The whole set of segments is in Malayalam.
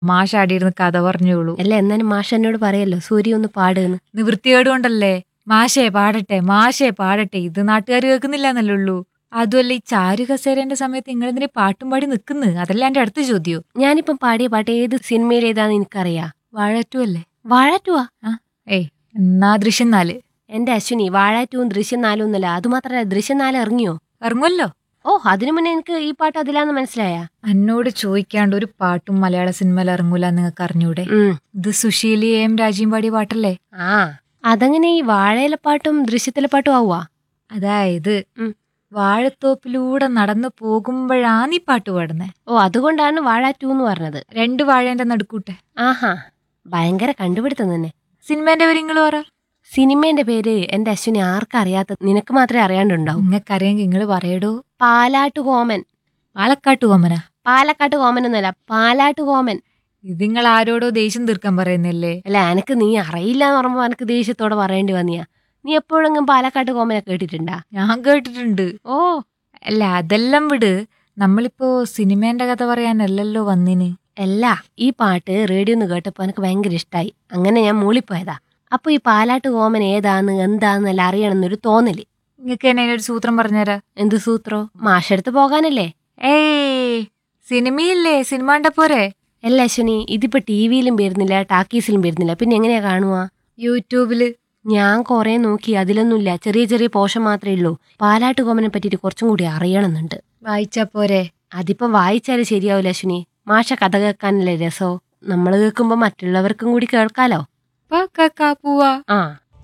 മാഷ് ആടിയിരുന്ന് കഥ പറഞ്ഞോളൂ അല്ല എന്നാലും മാഷ എന്നോട് പറയല്ലോ സൂര്യ ഒന്ന് പാടുന്ന് നിവൃത്തികേട് കൊണ്ടല്ലേ മാഷേ പാടട്ടെ മാഷേ പാടട്ടെ ഇത് നാട്ടുകാർ കേൾക്കുന്നില്ല എന്നല്ലേ ഉള്ളൂ അതുമല്ല ഈ ചാരു കസേരന്റെ സമയത്ത് നിങ്ങൾ എന്തിനെ പാട്ടും പാടി നിൽക്കുന്നു അതല്ല എന്റെ അടുത്ത ചോദ്യോ ഞാനിപ്പം പാടിയ പാട്ട് ഏത് സിനിമയിലേതാന്ന് എനിക്കറിയാ വാഴറ്റു അല്ലേ വാഴറ്റുവാ ഏയ് എന്നാ ദൃശ്യം നാല് എന്റെ അശ്വിനി വാഴാറ്റവും ദൃശ്യം നാലും ഒന്നല്ല അതുമാത്രല്ല ദൃശ്യം നാല് ഇറങ്ങിയോ ഇറങ്ങുമല്ലോ ഓ അതിനു മുന്നേ എനിക്ക് ഈ പാട്ട് അതിലാന്ന് മനസ്സിലായ എന്നോട് ചോദിക്കാണ്ട് ഒരു പാട്ടും മലയാള സിനിമയിൽ ഇറങ്ങൂല നിങ്ങൾക്ക് അറിഞ്ഞൂടെ ഇത് സുശീലി എം രാജീവ് പാടിയ പാട്ടല്ലേ ആ അതങ്ങനെ ഈ വാഴയിലെ പാട്ടും ദൃശ്യത്തിലെ പാട്ടും ആവുക അതായത് ഉം. വാഴത്തോപ്പിലൂടെ നടന്നു പോകുമ്പോഴാണ് ഈ പാട്ട് പാടുന്നേ ഓ അതുകൊണ്ടാണ് വാഴാറ്റു എന്ന് പറഞ്ഞത് രണ്ട് വാഴേന്റെ നടുക്കൂട്ടെ ആഹാ ഭയങ്കര കണ്ടുപിടുത്തം തന്നെ സിനിമേന്റെ പേര് നിങ്ങൾ പറ സിനിമേന്റെ പേര് എന്റെ അശ്വിനി ആർക്കറിയാത്ത നിനക്ക് മാത്രമേ അറിയാണ്ടുണ്ടാവും നിങ്ങൾക്കറിയാമെങ്കിൽ നിങ്ങൾ പറയടോ പാലാട്ട് കോമൻ പാലക്കാട്ട് കോമന പാലക്കാട്ട് കോമൻ എന്നല്ല പാലാട്ട് കോമൻ ഇത് നിങ്ങൾ ആരോടോ ദേഷ്യം തീർക്കാൻ പറയുന്നല്ലേ അല്ല എനക്ക് നീ അറിയില്ല എന്ന് പറയുമ്പോ എനക്ക് ദേഷ്യത്തോടെ പറയേണ്ടി വന്നിയാ നീ എപ്പോഴെങ്കിലും പാലക്കാട്ട് കോമനെ കേട്ടിട്ടുണ്ടാ ഞാൻ കേട്ടിട്ടുണ്ട് ഓ അല്ല അതെല്ലാം വിട് നമ്മളിപ്പോ സിനിമേന്റെ കഥ പറയാനല്ലല്ലോ വന്നിന് അല്ല ഈ പാട്ട് റേഡിയോന്ന് കേട്ടപ്പോ എനിക്ക് ഭയങ്കര ഇഷ്ടായി അങ്ങനെ ഞാൻ മൂളിപ്പോയതാ അപ്പൊ ഈ പാലാട്ട് കോമൻ ഏതാന്ന് എന്താന്നെല്ലാം അറിയണമെന്നൊരു തോന്നല് നിങ്ങൾക്ക് തന്നെ അതിനൊരു സൂത്രം പറഞ്ഞുതരാ എന്ത് സൂത്രോ മാഷെടുത്ത് പോകാനല്ലേ ഏയ് സിനിമയില്ലേ സിനിമ കണ്ട പോരെ അല്ല അശ്വിനി ഇതിപ്പോ ടി വിയിലും വരുന്നില്ല ടാക്കീസിലും വരുന്നില്ല പിന്നെ എങ്ങനെയാ കാണുക യൂട്യൂബില് ഞാൻ കുറെ നോക്കി അതിലൊന്നുമില്ല ചെറിയ ചെറിയ പോഷൻ മാത്രമേ ഉള്ളൂ പാലാട്ട് കോമനെ പറ്റിയിട്ട് കുറച്ചും കൂടി അറിയണമെന്നുണ്ട് വായിച്ചാ പോരെ അതിപ്പോ വായിച്ചാലും ശരിയാവില്ല അശ്വിനി മാഷ കഥ കേൾക്കാനല്ലേ രസോ നമ്മൾ കേൾക്കുമ്പോ മറ്റുള്ളവർക്കും കൂടി കേൾക്കാലോ പാ കാക്കാ പൂവാ ആ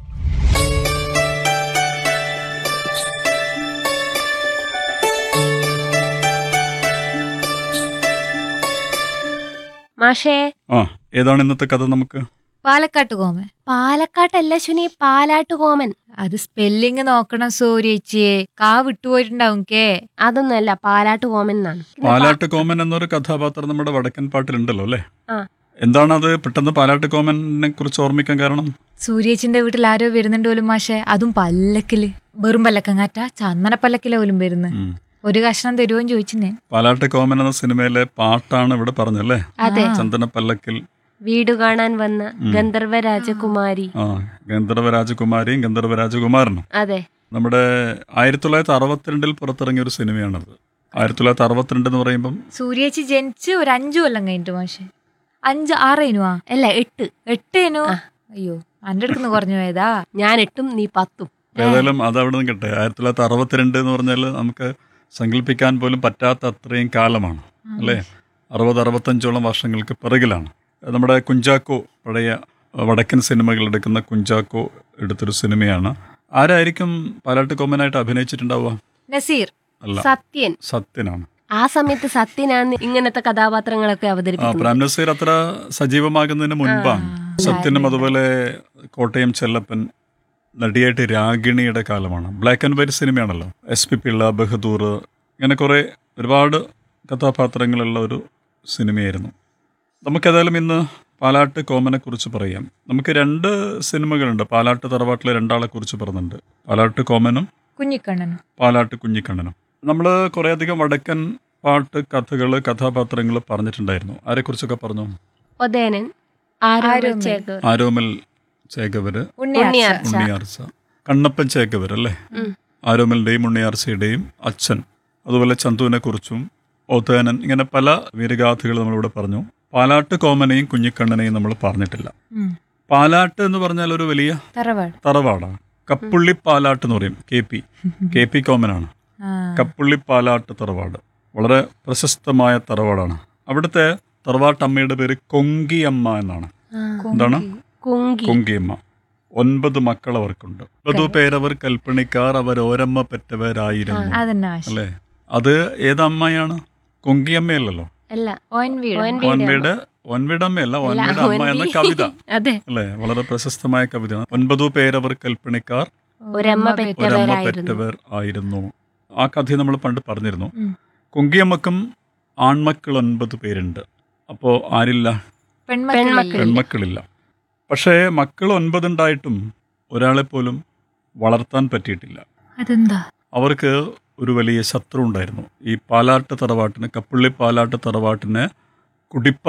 മാഷേ ആ ഏതാണ് ഇന്നത്തെ കഥ നമുക്ക് പാലക്കാട്ട് കോമൻ പാലക്കാട്ടല്ല അശ്വിനി പാലാട്ട് കോമൻ അത് സ്പെല്ലിങ് നോക്കണം സൂര്യേച്ചിയെ കാ വിട്ടുപോയിട്ടുണ്ടാവും കേ അതൊന്നുമല്ല പാലാട്ട് കോമൻ എന്നാണ് പാലാട്ട് കോമൻ എന്നൊരു കഥാപാത്രം നമ്മുടെ വടക്കൻ പാട്ടിലുണ്ടല്ലോ അല്ലേ ആ. എന്താണ് അത് പെട്ടെന്ന് പാലാട്ട് കോമനെ കുറിച്ച് ഓർമ്മിക്കാൻ കാരണം സൂര്യേച്ചിന്റെ വീട്ടിൽ ആരോ വരുന്നുണ്ട് പോലും മാഷെ അതും പല്ലക്കില് വെറും പല്ലക്കങ്ങാറ്റ ചന്ദന പല്ലക്കില പോലും വരുന്നു ഉം. ഒരു കഷ്ണം തരുമോന്ന് ചോദിച്ചു പാലാട്ട് കോമൻ എന്ന സിനിമയിലെ പാട്ടാണ് ഇവിടെ പറഞ്ഞല്ലേ അതെ ചന്ദന പല്ലക്കിൽ വീട് കാണാൻ വന്ന ഗന്ധർവ രാജകുമാരി ആ ഗന്ധർവ രാജകുമാരിയും ഗന്ധർവ രാജകുമാരനും അതെ നമ്മുടെ ആയിരത്തി തൊള്ളായിരത്തി അറുപത്തിരണ്ടിൽ പുറത്തിറങ്ങിയ ഒരു സിനിമയാണത് ആയിരത്തി തൊള്ളായിരത്തി അറുപത്തിരണ്ട് എന്ന് പറയുമ്പം സൂര്യേച്ചി ജനിച്ച് ഒരു അഞ്ചു കൊല്ലം കഴിഞ്ഞിട്ട് മാഷെ അഞ്ച് ആറേനുവാ അല്ല എട്ട് എട്ടേനു അയ്യോ അന്റെ അടുത്തുനിന്ന് കുറഞ്ഞു പോയതാ ഞാൻ എട്ടും നീ പത്തും ഏതായാലും അത് അവിടെ നിന്ന് കിട്ടെ ആയിരത്തി തൊള്ളായിരത്തി അറുപത്തിരണ്ട് എന്ന് പറഞ്ഞാൽ നമുക്ക് സങ്കല്പിക്കാൻ പോലും പറ്റാത്ത അത്രയും കാലമാണ് അല്ലേ അറുപത് അറുപത്തഞ്ചോളം വർഷങ്ങൾക്ക് പിറകിലാണ് നമ്മുടെ കുഞ്ചാക്കോ പഴയ വടക്കൻ സിനിമകൾ എടുക്കുന്ന കുഞ്ചാക്കോ എടുത്തൊരു സിനിമയാണ് ആരായിരിക്കും പാലാട്ട് കോമനായിട്ട് അഭിനയിച്ചിട്ടുണ്ടാവുക നസീർ അല്ല സത്യൻ സത്യനാണ് ആ സമയത്ത് സത്യനാണ് ഇങ്ങനത്തെ കഥാപാത്രങ്ങളൊക്കെ ആ അവതരിപ്പിക്കുന്നത് പ്രേം നസീർ അത്ര സജീവമാകുന്നതിന് മുൻപാണ് സത്യനും അതുപോലെ കോട്ടയം ചെല്ലപ്പൻ നടിയായിട്ട് രാഗിണിയുടെ കാലമാണ് ബ്ലാക്ക് ആൻഡ് വൈറ്റ് സിനിമയാണല്ലോ എസ് പി പിള്ള ബഹദൂർ ഇങ്ങനെ കുറേ ഒരുപാട് കഥാപാത്രങ്ങളുള്ള ഒരു സിനിമയായിരുന്നു നമുക്കേതായാലും ഇന്ന് പാലാട്ട് കോമനെ കുറിച്ച് പറയാം നമുക്ക് രണ്ട് സിനിമകളുണ്ട് പാലാട്ട് തറവാട്ടിലെ രണ്ടാളെ കുറിച്ച് പറഞ്ഞിട്ടുണ്ട് പാലാട്ട് കോമനും കുഞ്ഞിക്കണ്ണനും പാലാട്ട് കുഞ്ഞിക്കണ്ണനും നമ്മൾ കുറേയധികം വടക്കൻ പാട്ട് കഥകൾ കഥാപാത്രങ്ങൾ പറഞ്ഞിട്ടുണ്ടായിരുന്നു ആരെക്കുറിച്ചൊക്കെ പറഞ്ഞു ഒതേനൻ ആരോമൽ. ചേകർ ആരോമൽ ചേകവര് ഉണ്ണിയാർച്ച ഉണ്ണിയാർച്ച. ഉണ്ണിയാർച്ച കണ്ണപ്പൻ ചേകവർ അല്ലേ ഉം. ആരോമലിന്റെയും ഉണ്ണിയാർച്ചയുടെയും അച്ഛൻ അതുപോലെ ചന്തുവിനെ കുറിച്ചും ഓത്തേനൻ ഇങ്ങനെ പല വീരഗാഥകൾ നമ്മളിവിടെ പറഞ്ഞു പാലാട്ട് കോമനെയും കുഞ്ഞിക്കണ്ണനെയും നമ്മൾ പറഞ്ഞിട്ടില്ല ഉം. പാലാട്ട് എന്ന് പറഞ്ഞാൽ ഒരു വലിയ തറവാട് തറവാടാണ് കപ്പുള്ളി പാലാട്ട് എന്ന് പറയും കെ പി കെ പി കോമനാണ് ആ. കപ്പുള്ളി പാലാട്ട് തറവാട് വളരെ പ്രശസ്തമായ തറവാടാണ് അവിടുത്തെ തറവാട്ടമ്മയുടെ പേര് കൊങ്കിയമ്മ എന്നാണ് എന്താണ് കുങ്കി കൊങ്കിയമ്മ ഒൻപത് മക്കൾ അവർക്കുണ്ട് ഒൻപത് പേരവർ കൽപ്പണിക്കാർ അവർ ഓരമ്മ പെറ്റവരായിരുന്നു അതന്നെ മാഷെ അല്ലേ അത് ഏതമ്മയാണ് കൊങ്കിയമ്മയല്ലല്ലോ അല്ല ഓൻ വീട് ഓൻ ഓൻവീട് ഓൻവീട് അമ്മയല്ല ഓൻവീട് അമ്മ എന്ന ഓൻവി. കവിത അതെ അല്ലേ വളരെ പ്രശസ്തമായ കവിതയാണ് ഒൻപതു പേരവർ കൽപ്പണിക്കാർ ഒരമ്മ ഒരമ്മ പെറ്റവരായിരുന്നു പെറ്റവർ ആയിരുന്നു ആ കഥ നമ്മൾ പണ്ട് പറഞ്ഞിരുന്നു ഉം. കുങ്കിയമ്മക്കും ആൺമക്കൾ ഒൻപത് പേരുണ്ട് അപ്പോൾ ആരില്ല പെൺമക്കളില്ലേ പെൺമക്കളില്ല പക്ഷേ മക്കൾ ഒൻപതുണ്ടായിട്ടും ഒരാളെ പോലും വളർത്താൻ പറ്റിയിട്ടില്ല അതെന്താ അവർക്ക് ഒരു വലിയ ശത്രു ഉണ്ടായിരുന്നു ഈ പാലാട്ട് തറവാട്ടിന് കപ്പുള്ളി പാലാട്ട് തറവാട്ടിന് കുടിപ്പക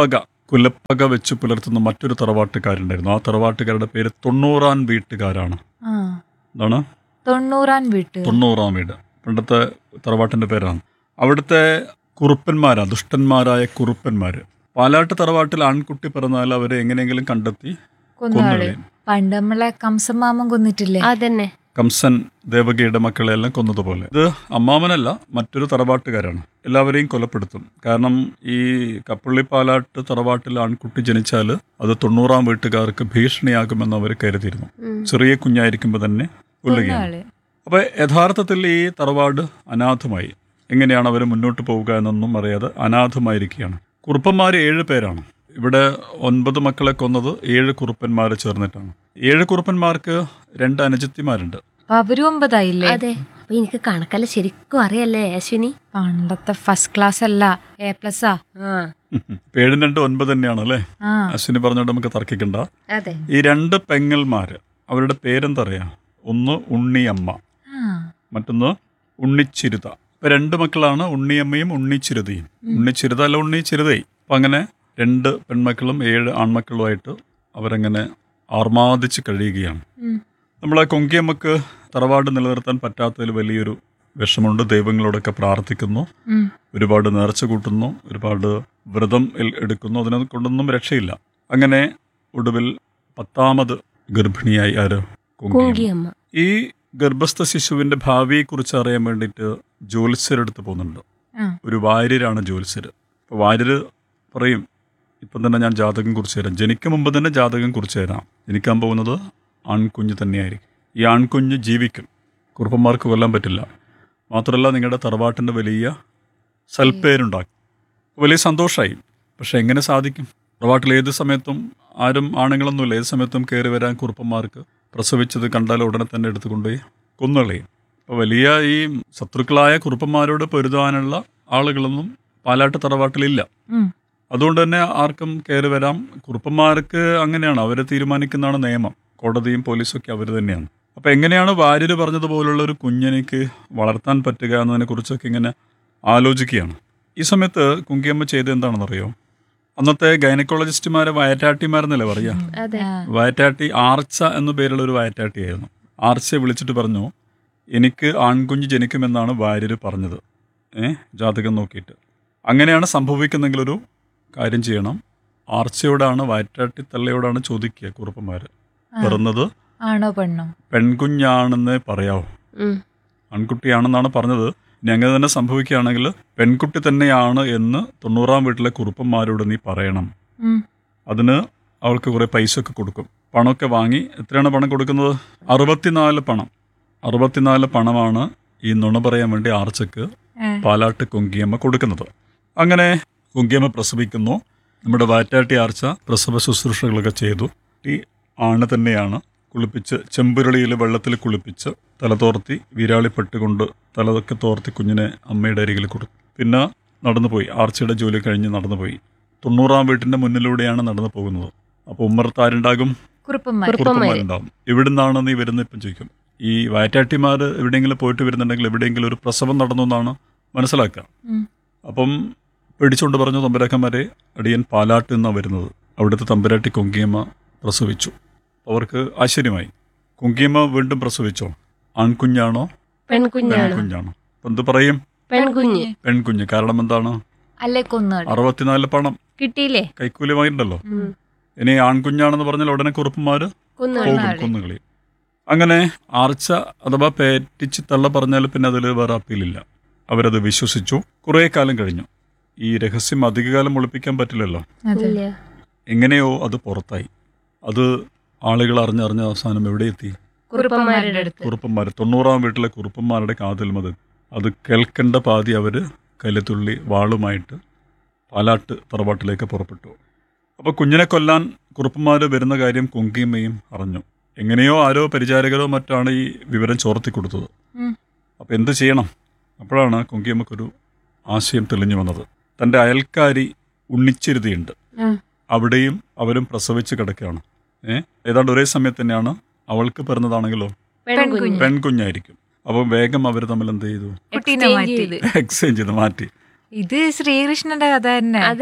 കുലപ്പക വെച്ച് പുലർത്തുന്ന മറ്റൊരു തറവാട്ടുകാരുണ്ടായിരുന്നു ആ തറവാട്ടുകാരുടെ പേര് തൊണ്ണൂറാൻ വീട്ടുകാരാണ് ആ എന്താണ് തൊണ്ണൂറാൻ വീട്ട് തൊണ്ണൂറാം വീട് പണ്ടത്തെ തറവാട്ടിന്റെ പേരാണ് അവിടുത്തെ കുറുപ്പന്മാരാ ദുഷ്ടന്മാരായ കുറുപ്പന്മാര് പാലാട്ട് തറവാട്ടിൽ ആൺകുട്ടി പിറന്നാൽ അവരെ എങ്ങനെയെങ്കിലും കണ്ടെത്തി കൊന്നാള് കൊന്നുകളയും പണ്ട് നമ്മളെ കംസമാമൻ കൊന്നിട്ടില്ലേ അതന്നെ കംസൻ ദേവകിയുടെ മക്കളെല്ലാം കൊന്നതുപോലെ ഇത് അമ്മാമനല്ല മറ്റൊരു തറവാട്ടുകാരാണ് എല്ലാവരെയും കൊലപ്പെടുത്തും കാരണം ഈ കപ്പള്ളി പാലാട്ട് തറവാട്ടിൽ ആൺകുട്ടി ജനിച്ചാൽ അത് തൊണ്ണൂറാം വീട്ടുകാർക്ക് ഭീഷണിയാകുമെന്ന് അവർ കരുതിയിരുന്നു ഉം. ചെറിയ കുഞ്ഞായിരിക്കുമ്പോൾ തന്നെ കൊല്ലുകയാണ് കൊന്നാള് അപ്പോൾ യഥാർത്ഥത്തിൽ ഈ തറവാട് അനാഥമായി എങ്ങനെയാണ് അവർ മുന്നോട്ട് പോവുക എന്നൊന്നും അറിയാതെ അനാഥമായിരിക്കുകയാണ് കുറുപ്പന്മാർ ഏഴ് പേരാണ് ഇവിടെ ഒൻപത് മക്കളെ കൊന്നത് ഏഴ് കുറുപ്പന്മാർ ചേർന്നിട്ടാണ് ഏഴ് കുറുപ്പന്മാർക്ക് രണ്ട് അനുജത്തിമാരുണ്ട് അപ്പൊ അവരും ഒമ്പതായില്ലേ അതെ അപ്പൊ എനിക്ക് കണക്കെല്ലാം ശരിക്കും അറിയല്ലേ അശ്വിനി പണ്ടത്തെ ഫസ്റ്റ് ക്ലാസ് അല്ല എ പ്ലസ് ആ ആ ഇപ്പൊ ഏഴും രണ്ട് ഒൻപത് തന്നെയാണ് അല്ലേ ആ അശ്വിനി പറഞ്ഞോണ്ട് നമുക്ക് തർക്കിക്കണ്ട അതെ ഈ രണ്ട് പെങ്ങന്മാര് അവരുടെ പേരെന്താ അറിയാ ഒന്ന് ഉണ്ണിയമ്മ ആ മറ്റൊന്ന് ഉണ്ണിച്ചിരുത ഇപ്പൊ രണ്ട് മക്കളാണ് ഉണ്ണിയമ്മയും ഉണ്ണിച്ചിരുതയും ഉണ്ണിച്ചിരുത അല്ല ഉണ്ണിച്ചിരുതയും അപ്പൊ അങ്ങനെ രണ്ട് പെൺമക്കളും ഏഴ് ആൺമക്കളുമായിട്ട് അവരങ്ങനെ ആർമാദിച്ച് കഴിയുകയാണ് ഉം. നമ്മളെ കൊങ്കിയമ്മക്ക് തറവാട് നിലനിർത്താൻ പറ്റാത്തതിൽ വലിയൊരു വിഷമമുണ്ട് ദൈവങ്ങളോടൊക്കെ പ്രാർത്ഥിക്കുന്നു ഉം. ഒരുപാട് നേർച്ച കൂട്ടുന്നു ഒരുപാട് വ്രതം എൽ- എടുക്കുന്നു അതിനെ കൊണ്ടൊന്നും രക്ഷയില്ല അങ്ങനെ ഒടുവിൽ പത്താമത് ഗർഭിണിയായി ആര് കൊങ്കിയമ്മ കുങ്കിയമ്മ ഈ ഗർഭസ്ഥ ശിശുവിന്റെ ഭാവിയെക്കുറിച്ച് അറിയാൻ വേണ്ടിയിട്ട് ജ്യോത്സ്യരെടുത്ത് പോകുന്നുണ്ട് ആ. ഒരു വാര്യരാണ് ജ്യോത്സ്യർ അപ്പോൾ വാര്യര് പറയും ഇപ്പം തന്നെ ഞാൻ ജാതകം കുറിച്ച് തരാം ജനിക്കും മുമ്പ് തന്നെ ജാതകം കുറിച്ച് തരാം ജനിക്കാൻ പോകുന്നത് ആൺകുഞ്ഞ് തന്നെയായിരിക്കും ഈ ആൺകുഞ്ഞ് ജീവിക്കും കുറുപ്പന്മാർക്ക് കൊല്ലാൻ പറ്റില്ല മാത്രമല്ല നിങ്ങളുടെ തറവാട്ടിൻ്റെ വലിയ സൽപ്പേരുണ്ടാക്കും വലിയ സന്തോഷമായി പക്ഷെ എങ്ങനെ സാധിക്കും തറവാട്ടിൽ ഏത് സമയത്തും ആരും ആണുങ്ങളൊന്നുമില്ല ഏത് സമയത്തും കയറി വരാൻ കുറുപ്പന്മാർക്ക് പ്രസവിച്ചത് കണ്ടാൽ ഉടനെ തന്നെ എടുത്തുകൊണ്ടുപോയി കൊന്നുകളയും അപ്പോൾ വലിയ ഈ ശത്രുക്കളായ കുറുപ്പന്മാരോട് പൊരുതാനുള്ള ആളുകളൊന്നും പാലാട്ട് തറവാട്ടിലില്ല ഉം. അതുകൊണ്ട് തന്നെ ആർക്കും കയറി വരാം കുറുപ്പന്മാർക്ക് അങ്ങനെയാണ് അവരെ തീരുമാനിക്കുന്നതാണ് നിയമം കോടതിയും പോലീസൊക്കെ അവർ തന്നെയാണ് അപ്പോൾ എങ്ങനെയാണ് വാര്യര് പറഞ്ഞതുപോലുള്ള ഒരു കുഞ്ഞിനിക്ക് വളർത്താൻ പറ്റുക എന്നതിനെ കുറിച്ചൊക്കെ ഇങ്ങനെ ആലോചിക്കുകയാണ് ഈ സമയത്ത് കുങ്കിയമ്മ ചെയ്ത് എന്താണെന്നറിയോ അന്നത്തെ ഗൈനക്കോളജിസ്റ്റുമാരെ വയറ്റാട്ടിമാരെന്നല്ലേ പറയാ അതെ ആ. വയറ്റാട്ടി ആർച്ച എന്നു പേരുള്ള ഒരു വയറ്റാട്ടിയായിരുന്നു ആർച്ചയെ വിളിച്ചിട്ട് പറഞ്ഞു എനിക്ക് ആൺകുഞ്ഞ് ജനിക്കുമെന്നാണ് വാര്യര് പറഞ്ഞത് ഏ ജാതകം നോക്കിയിട്ട് അങ്ങനെയാണ് സംഭവിക്കുന്നെങ്കിൽ ഒരു കാര്യം ചെയ്യണം ആർച്ചയോടാണ് വയറ്റാട്ടി തള്ളയോടാണ് ചോദിക്കുക കുറുപ്പന്മാർ ആ. പിറന്നത് ആണോ പെണ്ണോ പെൺകുഞ്ഞാണെന്ന് പറയാവോ ഉം. ആൺകുട്ടിയാണെന്നാണ് പറഞ്ഞത് ഇനി അങ്ങനെ തന്നെ സംഭവിക്കുകയാണെങ്കിൽ പെൺകുട്ടി തന്നെയാണ് എന്ന് തൊണ്ണൂറാം വീട്ടിലെ കുറുപ്പന്മാരോട് നീ പറയണം ഉം. അതിന് അവൾക്ക് കുറേ പൈസ ഒക്കെ കൊടുക്കും പണമൊക്കെ വാങ്ങി എത്രയാണ് പണം കൊടുക്കുന്നത് അറുപത്തിനാല് പണം അറുപത്തിനാല് പണമാണ് ഈ നുണ പറയാൻ വേണ്ടി ആർച്ചക്ക് ഏ. പാലാട്ട് കുങ്കിയമ്മ കൊടുക്കുന്നത് അങ്ങനെ കുങ്കിയമ്മ പ്രസവിക്കുന്നു നമ്മുടെ വാറ്റാട്ടി ആർച്ച പ്രസവ ശുശ്രൂഷകളൊക്കെ ചെയ്തു ഈ ആണ് തന്നെയാണ് കുളിപ്പിച്ച് ചെമ്പുരുളിയിൽ വെള്ളത്തിൽ കുളിപ്പിച്ച് തല തോർത്തി വിരാളിപ്പെട്ട് കൊണ്ട് തലതൊക്കെ തോർത്തി കുഞ്ഞിനെ അമ്മയുടെ അരികിൽ കൊടുത്തു പിന്നെ നടന്നുപോയി ആർച്ചയുടെ ജോലി കഴിഞ്ഞ് നടന്നുപോയി തൊണ്ണൂറാം വീട്ടിന്റെ മുന്നിലൂടെയാണ് നടന്നു പോകുന്നത് അപ്പോൾ ഉമ്മറത്ത് ആരുണ്ടാകും കുറുപ്പന്മാർ കുറുപ്പന്മാരുണ്ടാവും എവിടുന്നാണ് നീ വരുന്നത് ഇപ്പം ചോദിക്കും ഈ വയറ്റാട്ടിമാർ എവിടെയെങ്കിലും പോയിട്ട് വരുന്നുണ്ടെങ്കിൽ എവിടെയെങ്കിലും ഒരു പ്രസവം നടന്നു എന്നാണ് മനസ്സിലാക്കുക ഉം. അപ്പം പിടിച്ചുകൊണ്ട് പറഞ്ഞു തമ്പുരാക്കന്മാരെ അടിയൻ പാലാട്ട് നിന്നാണ് വരുന്നത് അവിടുത്തെ തമ്പുരാട്ടി കൊങ്കിയമ്മ പ്രസവിച്ചു അവർക്ക് ആശ്ചര്യമായി കൊങ്കിയമ്മ വീണ്ടും പ്രസവിച്ചോ ആൺകുഞ്ഞാണോ പെൺകുഞ്ഞാണ് പെൺകുഞ്ഞാണോ അപ്പം എന്ത് പറയും പെൺകുഞ്ഞ് പെൺകുഞ്ഞ് കാരണം എന്താണ് അല്ലെ കൊന്നാട് അറുപത്തിനാല് പണം കിട്ടിയില്ലേ കൈക്കൂലി വാങ്ങിയിട്ടുണ്ടല്ലോ ഉം. ഇനി ആൺകുഞ്ഞാണെന്ന് പറഞ്ഞാൽ ഉടനെ കുറുപ്പന്മാർ കൊന്നു പോകും കൊന്നുകളയും. കുന്നുകളി അങ്ങനെ ആർച്ച അഥവാ പേറ്റിച്ച് തള്ള പറഞ്ഞാൽ പിന്നെ അതിൽ വേറെ അപ്പീലില്ല അവരത് വിശ്വസിച്ചു കുറേ കാലം കഴിഞ്ഞു ഈ രഹസ്യം അധികകാലം ഒളിപ്പിക്കാൻ പറ്റില്ലല്ലോ അതെ ഇല്ല എങ്ങനെയോ അത് പുറത്തായി അത് ആളുകൾ അറിഞ്ഞറിഞ്ഞ അവസാനം എവിടെ എത്തി കുറുപ്പന്മാരുടെ അടുത്ത് കുറുപ്പന്മാർ തൊണ്ണൂറാം വീട്ടിലെ കുറുപ്പന്മാരുടെ കാതിൽ മത് അത് കേൾക്കേണ്ട പാതി അവർ കലിത്തുള്ളി വാളുമായിട്ട് പാലാട്ട് തറവാട്ടിലേക്ക് പുറപ്പെട്ടു അപ്പോൾ കുഞ്ഞിനെ കൊല്ലാൻ കുറുപ്പന്മാർ വരുന്ന കാര്യം കുങ്കിയമ്മയും അറിഞ്ഞു എങ്ങനെയോ ആരോ പരിചാരകരോ മറ്റാണ് ഈ വിവരം ചോർത്തി കൊടുത്തത് ഉം. അപ്പോൾ എന്ത് ചെയ്യണം അപ്പോഴാണ് കുങ്കിയമ്മക്കൊരു ആശയം തെളിഞ്ഞു വന്നത് തൻ്റെ അയൽക്കാരി ഉണ്ണിച്ചിരുതിയുണ്ട് ഉം. അവിടെയും അവരും പ്രസവിച്ച് കിടക്കുകയാണ് ഏ ഏതാണ്ട് ഒരേ സമയത്ത് തന്നെയാണ് അവൾക്ക് പിറന്നതാണെങ്കിലോ പെൺകുഞ്ഞ് പെൺകുഞ്ഞായിരിക്കും അപ്പോൾ വേഗം അവർ തമ്മിൽ എന്ത് ചെയ്തു കുട്ടീനെ Exchange മാറ്റി ചെയ്ത്. എക്സ്ചേഞ്ച് ചെയ്ത് മാറ്റി ഇത് ശ്രീകൃഷ്ണന്റെ കഥ തന്നെ അതെ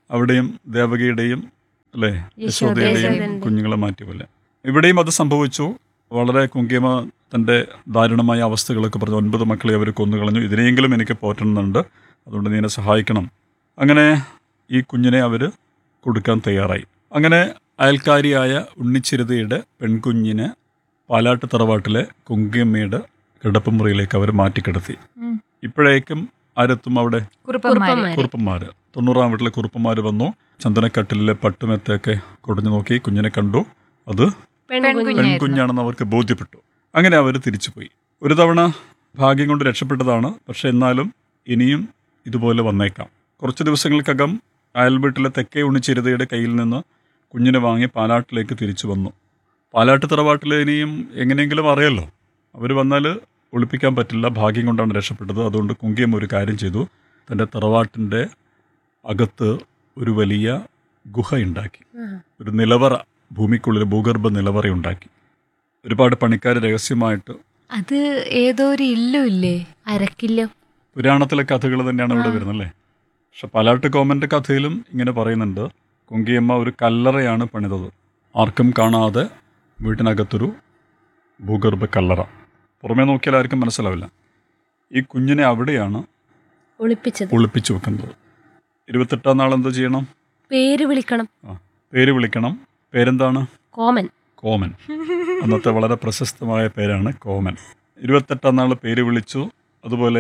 അവിടെയും ദേവകിയുടെയും അല്ലേ യശോദയുടെയും യശോദയുടെയും. കുഞ്ഞുങ്ങളെ മാറ്റിപ്പോലെ ഇവിടെയും അത് സംഭവിച്ചു വളരെ കുങ്കിയമ തൻ്റെ ദാരുണമായ അവസ്ഥകളൊക്കെ പറഞ്ഞു ഒൻപത് മക്കളെ അവർ കൊന്നുകളഞ്ഞു ഇതിനെയെങ്കിലും എനിക്ക് പോറ്റണമെന്നുണ്ട് അതുകൊണ്ട് നീ എന്നെ സഹായിക്കണം അങ്ങനെ ഈ കുഞ്ഞിനെ അവർ കൊടുക്കാൻ തയ്യാറായി അങ്ങനെ അയൽക്കാരിയായ ഉണ്ണിച്ചിരുതയുടെ പെൺകുഞ്ഞിനെ പാലാട്ട് തറവാട്ടിലെ കുങ്കിയമ്മയുടെ കിടപ്പുമുറിയിലേക്ക് അവർ മാറ്റിക്കിടത്തി ഉം. ഇപ്പോഴേക്കും ആരെത്തും അവിടെ കുറുപ്പന്മാര് കുറുപ്പന്മാര്. കുറുപ്പന്മാര് തൊണ്ണൂറാം വീട്ടിലെ കുറുപ്പന്മാര് വന്നു ചന്ദനക്കട്ടിലെ പട്ടുമെത്തൊക്കെ കൊടുഞ്ഞു നോക്കി കുഞ്ഞിനെ കണ്ടു അത് പെൺകുഞ്ഞ് പെൺകുഞ്ഞാണെന്ന് അവർക്ക് ബോധ്യപ്പെട്ടു അങ്ങനെ അവർ തിരിച്ചുപോയി ഒരു തവണ ഭാഗ്യം കൊണ്ട് രക്ഷപ്പെട്ടതാണ് പക്ഷെ എന്നാലും ഇനിയും ഇതുപോലെ വന്നേക്കാം കുറച്ച് ദിവസങ്ങൾക്കകം അയൽവീട്ടിലെ തെക്കേ ഉണ്ണിച്ചിരുതയുടെ കയ്യിൽ നിന്ന് കുഞ്ഞിനെ വാങ്ങി പാലാട്ടിലേക്ക് തിരിച്ചു വന്നു പാലാട്ട് തറവാട്ടിൽ ഇനിയും എങ്ങനെയെങ്കിലും അറിയാലോ അവർ വന്നാൽ ഒളിപ്പിക്കാൻ പറ്റില്ല ഭാഗ്യം കൊണ്ടാണ് രക്ഷപ്പെട്ടത് അതുകൊണ്ട് കുങ്കിയം ഒരു കാര്യം ചെയ്തു തൻ്റെ തറവാട്ടിൻ്റെ അകത്ത് ഒരു വലിയ ഗുഹയുണ്ടാക്കി ആ. ഒരു നിലവറ ഭൂമിക്കുള്ളിൽ ഭൂഗർഭ നിലവറ ഉണ്ടാക്കി ഒരുപാട് പണിക്കാർ രഹസ്യമായിട്ട് അത് ഏതോ ഒരു ഇല്ലും ഇല്ലേ അരക്കില്ലോ പുരാണത്തിലെ കഥകൾ തന്നെയാണ് ഇവിടെ വരുന്നത് അല്ലേ പക്ഷെ പാലാട്ട് കോമൻ്റെ കഥയിലും ഇങ്ങനെ പറയുന്നുണ്ട് കുങ്കിയമ്മ ഒരു കല്ലറയാണ് പണിതത് ആർക്കും കാണാതെ വീട്ടിനകത്തൊരു ഭൂഗർഭ കല്ലറ പുറമേ നോക്കിയാൽ ആർക്കും മനസ്സിലാവില്ല ഈ കുഞ്ഞിനെ അവിടെയാണ് ഒളിപ്പിച്ചത് ഒളിപ്പിച്ചു വെക്കുന്നത് ഇരുപത്തെട്ടാം നാൾ എന്ത് ചെയ്യണം പേര് വിളിക്കണം ആ പേര് വിളിക്കണം പേരെന്താണ് കോമൻ കോമൻ അന്നത്തെ വളരെ പ്രശസ്തമായ പേരാണ് കോമൻ ഇരുപത്തെട്ടാം നാൾ പേര് വിളിച്ചു അതുപോലെ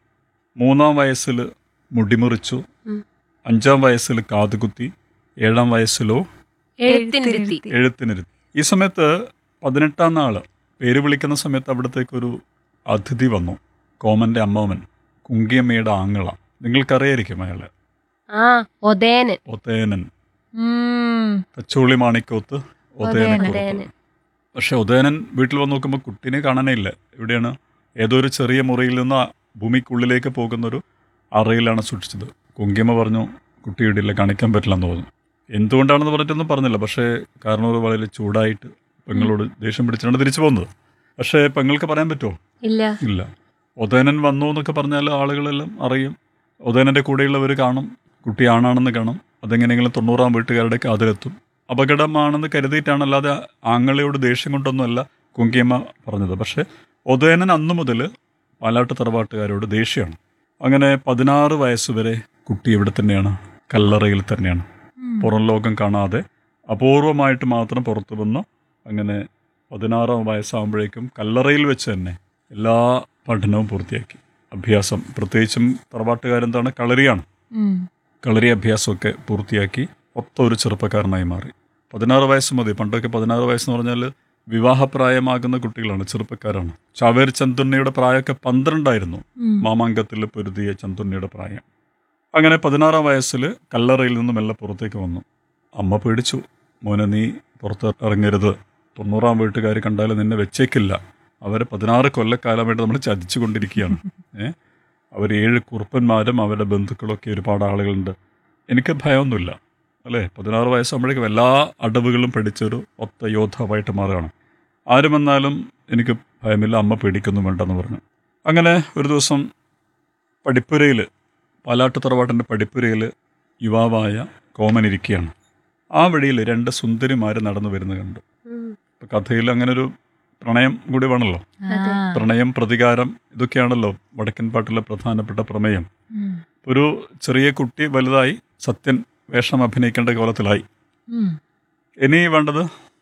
മൂന്നാം വയസ്സിൽ മുടിമുറിച്ചു ഉം. അഞ്ചാം വയസ്സിൽ കാതുകുത്തി ഏഴാം വയസ്സിലോ എഴുത്തിനിരുത്തി എഴുത്തിനിരുത്തി ഈ സമയത്ത് പതിനെട്ടാം നാൾ പേര് വിളിക്കുന്ന സമയത്ത് അവിടത്തേക്കൊരു അതിഥി വന്നു കോമൻ്റെ അമ്മാവൻ കുങ്കിയമ്മയുടെ ആങ്ങള നിങ്ങൾക്കറിയായിരിക്കും അയാളെ ആ ഒതേനൻ ഒതേനൻ ഉം. തച്ചോളി മാണിക്കോത്ത് ഒതേനക്കുറത്ത് ഒതേനൻ. പക്ഷെ ഉദയനൻ വീട്ടിൽ വന്ന് നോക്കുമ്പോൾ കുട്ടീനെ കാണാനേ ഇല്ല എവിടെയാണ് ഏതോ ഒരു ചെറിയ മുറിയിൽ നിന്ന് ആ ഭൂമിക്കുള്ളിലേക്ക് പോകുന്നൊരു അറയിലാണ് സൂക്ഷിച്ചത് കുങ്കിയമ്മ പറഞ്ഞു കുട്ടി ഇടില്ല കാണിക്കാൻ പറ്റില്ലെന്ന് പറഞ്ഞു എന്തുകൊണ്ടാണെന്ന് പറഞ്ഞിട്ടൊന്നും പറഞ്ഞില്ല പക്ഷേ കാരണം ഒരു വളരെ ചൂടായിട്ട് പെങ്ങളോട് ദേഷ്യം പിടിച്ചാണ് തിരിച്ചു പോകുന്നത് പക്ഷേ പെങ്ങൾക്ക് പറയാൻ പറ്റുമോ ഇല്ല ഇല്ല ഉദയനൻ വന്നു എന്നൊക്കെ പറഞ്ഞാൽ ആളുകളെല്ലാം അറിയും ഉദയനൻ്റെ കൂടെയുള്ളവർ കാണും കുട്ടി ആണാണെന്ന് കാണും അതെങ്ങനെയെങ്കിലും തൊണ്ണൂറാം വീട്ടുകാരുടെ കാതിലെത്തും അപകടമാണെന്ന് കരുതിയിട്ടാണ് അല്ലാതെ ആങ്ങളയോട് ദേഷ്യം കൊണ്ടൊന്നുമല്ല കുങ്കിയമ്മ പറഞ്ഞത് പക്ഷേ ഉദയനൻ അന്നു മുതൽ പാലാട്ട് തറവാട്ടുകാരോട് ദേഷ്യമാണ് അങ്ങനെ പതിനാറ് വയസ്സ് വരെ കുട്ടി ഇവിടെ തന്നെയാണ് കല്ലറയിൽ തന്നെയാണ് ഉം. പുറം ലോകം കാണാതെ അപൂർവമായിട്ട് മാത്രം പുറത്തു വന്ന് അങ്ങനെ പതിനാറാം വയസ്സാകുമ്പോഴേക്കും കല്ലറയിൽ വെച്ച് തന്നെ എല്ലാ പഠനവും പൂർത്തിയാക്കി അഭ്യാസം പ്രത്യേകിച്ചും തറവാട്ടുകാരെന്താണ് കളരിയാണ് ഉം. കളരി അഭ്യാസമൊക്കെ പൂർത്തിയാക്കി ഒത്ത ഒരു ചെറുപ്പക്കാരനായി മാറി പതിനാറ് വയസ്സ് മതി പണ്ടൊക്കെ പതിനാറ് വയസ്സെന്ന് പറഞ്ഞാൽ വിവാഹപ്രായമാകുന്ന കുട്ടികളാണ് ചെറുപ്പക്കാരാണ് ചാവേർ ചന്തുണ്ണിയുടെ പ്രായമൊക്കെ പന്ത്രണ്ടായിരുന്നു ഉം. മാമാങ്കത്തിൽ പൊരുതിയ ചന്തുണ്ണിയുടെ പ്രായം അങ്ങനെ പതിനാറാം വയസ്സിൽ കല്ലറയിൽ നിന്നും മെല്ലെ പുറത്തേക്ക് വന്നു അമ്മ പേടിച്ചു മോനെ നീ പുറത്ത് ഇറങ്ങരുത് തൊണ്ണൂറാം വീട്ടുകാർ കണ്ടാൽ നിന്നെ വെച്ചേക്കില്ല അവർ പതിനാറ് കൊല്ലക്കാലമായിട്ട് നമ്മൾ ചതിച്ചു കൊണ്ടിരിക്കുകയാണ് ഏ അവർ ഏഴ് കുറുപ്പന്മാരും അവരുടെ ബന്ധുക്കളൊക്കെ ഒരുപാട് ആളുകളുണ്ട് എനിക്ക് ഭയമൊന്നുമില്ല അല്ലേ പതിനാറ് വയസ്സാകുമ്പോഴേക്കും എല്ലാ അടവുകളും പഠിച്ചൊരു ഒത്ത യോദ്ധാവായിട്ട് മാറുകയാണ് ആര് വന്നാലും എനിക്ക് ഭയമില്ല അമ്മ പേടിക്കൊന്നും വേണ്ടെന്ന് പറഞ്ഞു അങ്ങനെ ഒരു ദിവസം പഠിപ്പുരയിൽ പാലാട്ട് തറവാട്ടിൻ്റെ പഠിപ്പുരയിൽ യുവാവായ കോമൻ ഇരിക്കുകയാണ് ആ വഴിയിൽ രണ്ട് സുന്ദരിമാർ നടന്നു വരുന്നത് കണ്ടു ഉം. ഇപ്പം കഥയിൽ അങ്ങനെ ഒരു പ്രണയം കൂടി വേണമല്ലോ ആ. പ്രണയം പ്രതികാരം ഇതൊക്കെയാണല്ലോ വടക്കൻ പാട്ടിലെ പ്രധാനപ്പെട്ട പ്രമേയം ഉം. ഒരു ചെറിയ കുട്ടി വലുതായി സത്യൻ വേഷം അഭിനയിക്കേണ്ട കോലത്തിലായി ഉം. ഇനി വേണ്ടത്